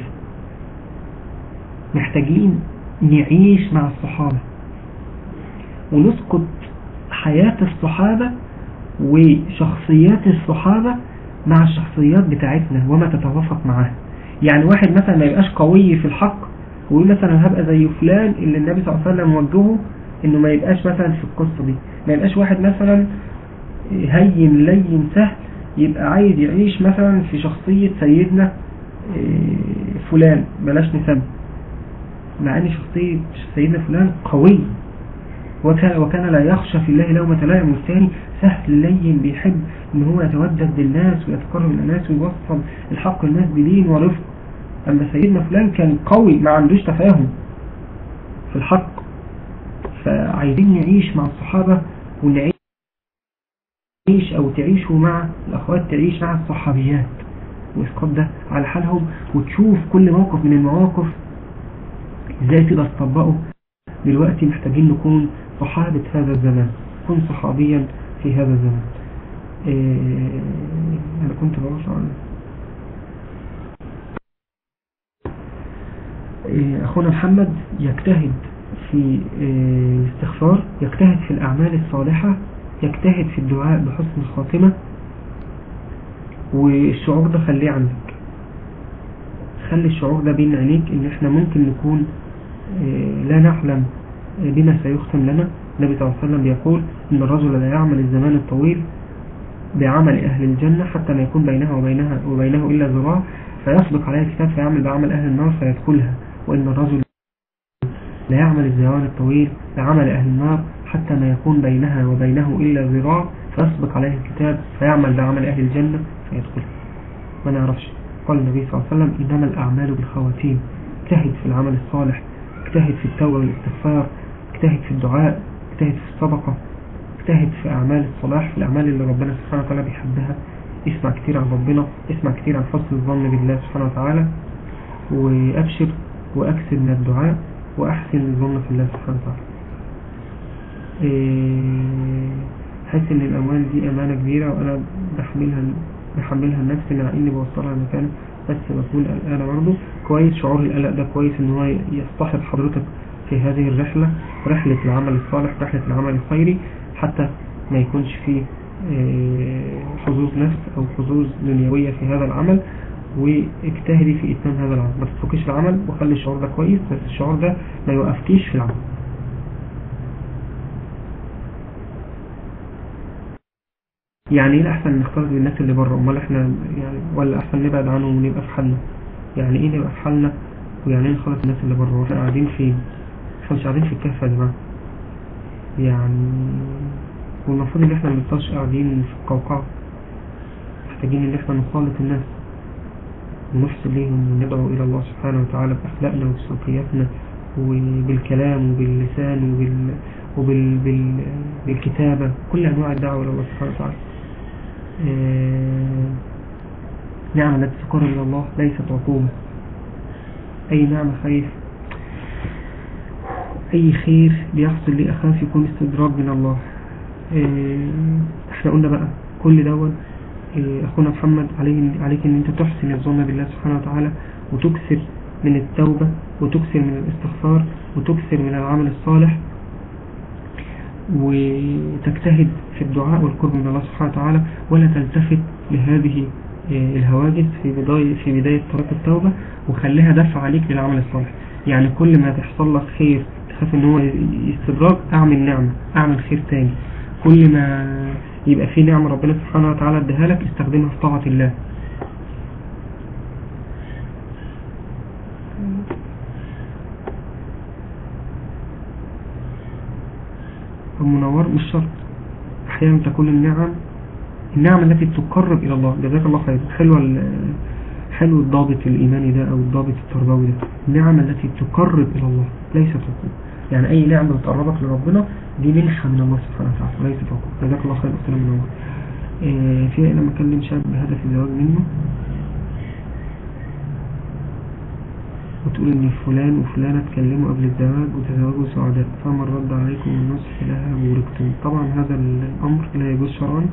محتاجين نعيش مع الصحابة ونسقط حياة الصحابة وشخصيات الصحابة مع الشخصيات بتاعتنا وما تتوافق معاها يعني واحد مثلا ما يبقاش قوي في الحق ويقول مثلا هبقى زي فلان اللي النبي صلى الله عليه وسلم وجهه انه ما يبقاش مثلا في القصة دي ما يبقاش واحد مثلا هين لين سهل يبقى عايز يعيش مثلا في شخصية سيدنا فلان بلاش نسمي مع ان شخصية سيدنا فلان قوي وكان, وكان لا يخشى في الله لومة لائم والثاني سهل لين بيحب ان هو يتودد للناس ويتقرب للناس ويوصل الحق للناس بدين ورفق اما سيدنا فلان كان قوي ما عندوش تفاهم في الحق فعايزين نعيش مع الصحابة ونعيش او تعيشوا مع الاخوات تعيش مع الصحابيات واسقاط ده على حالهم وتشوف كل موقف من المواقف ازاي تقدر تطبقه دلوقتي محتاجين نكون صحابة هذا الزمان كن صحابيا في هذا الزمان إيه انا كنت بقول إيه اخونا محمد يجتهد في إيه استغفار يجتهد في الاعمال الصالحة يجتهد في الدعاء بحسن الخاتمة والشعور ده خليه عندك خلي الشعور ده بين عينيك ان احنا ممكن نكون لا نعلم بما سيختم لنا النبي صلى الله عليه وسلم بيقول ان الرجل لا يعمل الزمان الطويل بعمل اهل الجنة حتى ما يكون بينها وبينها وبينه الا ذراع فيسبق عليه الكتاب فيعمل بعمل اهل النار فيدخلها وان الرجل لا يعمل الزمان الطويل بعمل اهل النار حتى ما يكون بينها وبينه الا ذراع فيسبق عليه الكتاب فيعمل بعمل اهل الجنة فيدخلها ما نعرفش قال النبي صلى الله عليه وسلم إنما الأعمال بالخواتيم اجتهد في العمل الصالح اجتهد في التوبة والاستغفار اجتهد في الدعاء اجتهد في الصدقة اجتهد في أعمال الصلاح في الأعمال اللي ربنا سبحانه وتعالى بيحبها اسمع كتير عن ربنا اسمع كتير عن حسن الظن بالله سبحانه وتعالى وأبشر وأكثر من الدعاء وأحسن الظن في الله سبحانه وتعالى حس ان الأموال دي أمانة كبيرة وأنا بحملها بحملها لنفسي مع اني بوصلها مكان بس بكون قلقانة برضه كويس شعور القلق ده كويس ان هو يصطحب حضرتك في هذه الرحلة رحلة العمل الصالح رحلة العمل الخيري حتى ما يكونش فيه حظوظ نفس او حظوظ دنيوية في هذا العمل واجتهدي في اتمام هذا العمل ما تتركيش العمل وخلي الشعور ده كويس بس الشعور ده ما يوقفكيش في العمل يعني ايه الاحسن نختلط بالناس اللي بره امال احنا يعني ولا احسن نبعد عنهم ونبقى في حالنا يعني ايه نبقى في حالنا ويعني ايه نخلط الناس اللي بره واحنا قاعدين فين احنا مش قاعدين في الكهف يا جماعه يعني والمفروض ان احنا منبقاش قاعدين في القوقعة محتاجين ان احنا نخالط الناس ونحسن ليهم وندعو الى الله سبحانه وتعالى باخلاقنا وبسلوكياتنا وبالكلام وباللسان وبال وبال بال... بالكتابة كل أنواع الدعوة إلى الله سبحانه وتعالى آه... نعمة التي تقرب إلى الله ليست عقوبة أي نعمة خير أي خير بيحصل لي أخاف يكون استدراج من الله آه... احنا قلنا بقى كل دوت آه... أخونا محمد عليه عليك أن أنت تحسن الظن بالله سبحانه وتعالى وتكثر من التوبة وتكثر من الاستغفار وتكثر من العمل الصالح وتجتهد في الدعاء والقرب من الله سبحانه وتعالى ولا تلتفت لهذه الهواجس في بداية في بداية طريق التوبة وخليها دفع عليك للعمل الصالح يعني كل ما تحصل لك خير تخاف ان هو استدراج اعمل نعمة اعمل خير تاني كل ما يبقى في نعمة ربنا سبحانه وتعالى اديها لك استخدمها في طاعة الله المنور مش شرط احيانا تكون النعم النعم التي تقرب الى الله جزاك الله خير حلو حلو الضابط الايماني ده او الضابط التربوي ده النعم التي تقرب الى الله ليست عقوبة يعني اي نعمة تقربك لربنا دي منحة من الله سبحانه وتعالى وليست عقوبة جزاك الله خير السلام منور آه، في لما اكلم شاب بهدف الزواج منه وتقول ان فلان وفلانة اتكلموا قبل الزواج وتزوجوا سعداء فما الرد عليكم النصح لها بوركتم طبعا هذا الامر لا يجوز شرعا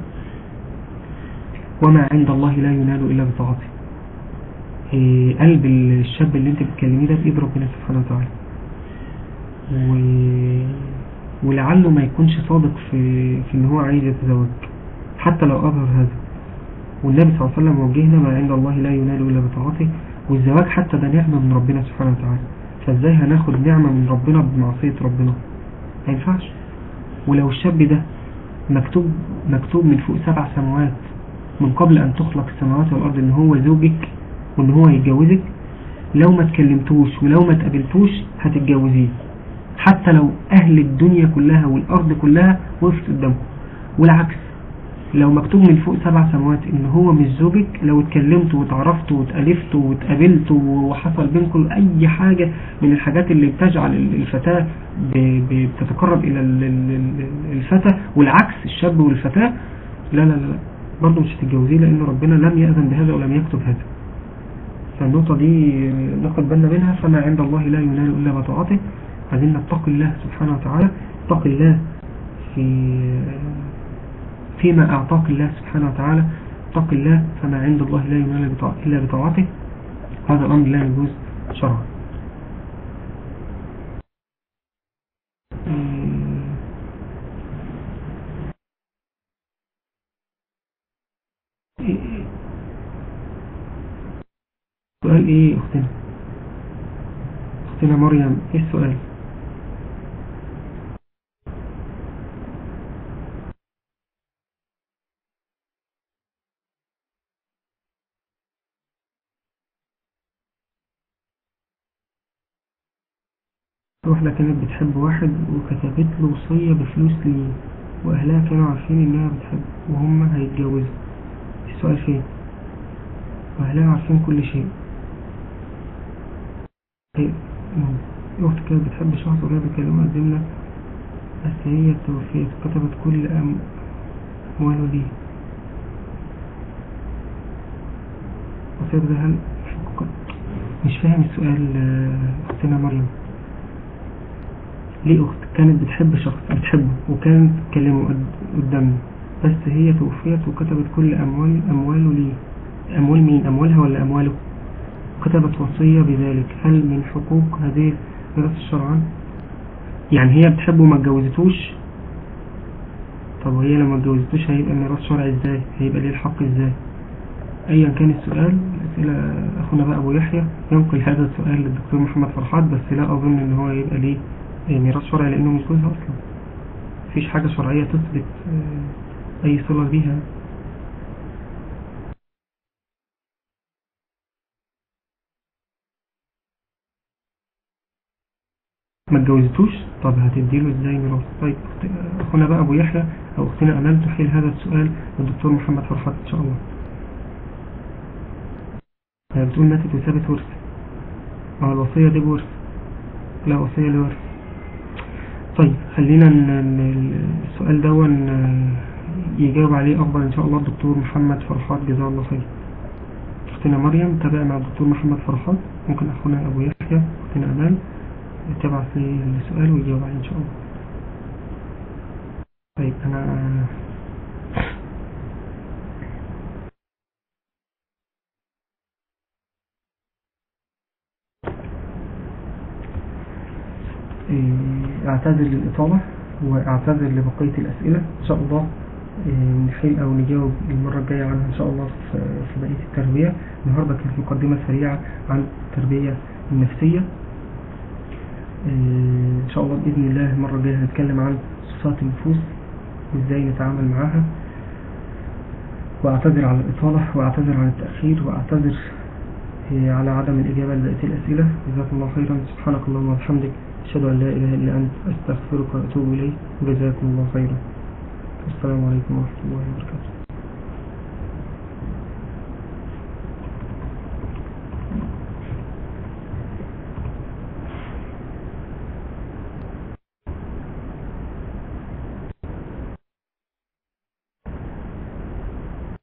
وما عند الله لا ينال الا بطاعته إيه، قلب الشاب اللي انت بتكلميه ده بإيد ربنا سبحانه وتعالى و... ولعله ما يكونش صادق في في ان هو عايز يتزوج حتى لو اظهر هذا والنبي صلى الله عليه وسلم وجهنا ما عند الله لا ينال الا بطاعته والزواج حتى ده نعمة من ربنا سبحانه وتعالى فازاي هناخد نعمة من ربنا بمعصية ربنا ما ينفعش ولو الشاب ده مكتوب مكتوب من فوق سبع سماوات من قبل ان تخلق السماوات والارض ان هو زوجك وان هو هيتجوزك لو ما تكلمتوش ولو ما تقابلتوش هتتجوزيه حتى لو اهل الدنيا كلها والارض كلها وقفت قدامه والعكس لو مكتوب من فوق سبع سماوات ان هو مش زوجك لو اتكلمتوا وتعرفتوا واتقابلتوا واتقابلتوا وحصل بينكم اي حاجة من الحاجات اللي بتجعل الفتاة بتتقرب الى الفتى والعكس الشاب والفتاة لا لا لا برضه مش هتتجوزيه لان ربنا لم يأذن بهذا ولم يكتب هذا فالنقطة دي ناخد بالنا منها فما عند الله لا ينال إلا بطاعته عايزين نتقي الله سبحانه وتعالى اتقي الله في فيما أعطاك الله سبحانه وتعالى اتق الله فما عند الله لا ينال إلا بطاعته هذا الأمر لا يجوز شرعا سؤال ايه اختنا اختنا مريم ايه السؤال واحدة كانت بتحب واحد وكتبت له وصية بفلوس ليه واهلها كانوا عارفين انها بتحب وهم هيتجوزوا السؤال فين واهلها عارفين كل شيء اخت كانت بتحب شخص وهي بتكلمها الجملة بس هي توفيت كتبت كل امواله ليه وسيب ده هل مش فاهم السؤال اختنا مريم ليه أخت كانت بتحب شخص بتحبه وكانت تكلمه قدامه بس هي توفيت وكتبت كل أموال أمواله ليه أموال مين أموالها ولا أمواله كتبت وصية بذلك هل من حقوق هذه ميراث الشرعان يعني هي بتحبه وما اتجوزتوش طب وهي لما اتجوزتوش هيبقى ميراث شرعي ازاي هيبقى ليه الحق ازاي ايا كان السؤال الى اخونا بقى ابو يحيى ينقل هذا السؤال للدكتور محمد فرحات بس لا اظن ان هو يبقى ليه ميراث شرعي لأنه مش جوزها أصلا مفيش حاجة شرعية تثبت آه، أي صلة بيها ما اتجوزتوش طب هتديله ازاي ميراث طيب اخونا بقى ابو يحيى او اختنا امال تحيل هذا السؤال للدكتور محمد فرحات ان شاء الله هي بتقول ماتت وسابت ورث ما الوصية دي بورث لا وصية لورث طيب خلينا السؤال ده يجاوب عليه أفضل إن شاء الله الدكتور محمد فرحات جزاه الله خير أختنا مريم تابع مع الدكتور محمد فرحات ممكن أخونا أبو يحيى أختنا أمال تبعث لي السؤال ويجاوب عليه إن شاء الله طيب أنا إيه، اعتذر للإطالة واعتذر لبقية الأسئلة إن شاء الله إيه، نحل أو نجاوب المرة الجاية عنها إن شاء الله في بقية التربية النهاردة كانت مقدمة سريعة عن التربية النفسية إيه، إن شاء الله بإذن الله المرة الجاية هنتكلم عن صفات النفوس وإزاي نتعامل معها وأعتذر على الإطالة وأعتذر عن التأخير وأعتذر على عدم الإجابة لبقية الأسئلة جزاكم الله خيرا سبحانك اللهم وبحمدك أشهد أن لا إله إلا أنت أستغفرك وأتوب إليك وجزاكم الله خيرا السلام عليكم ورحمة الله وبركاته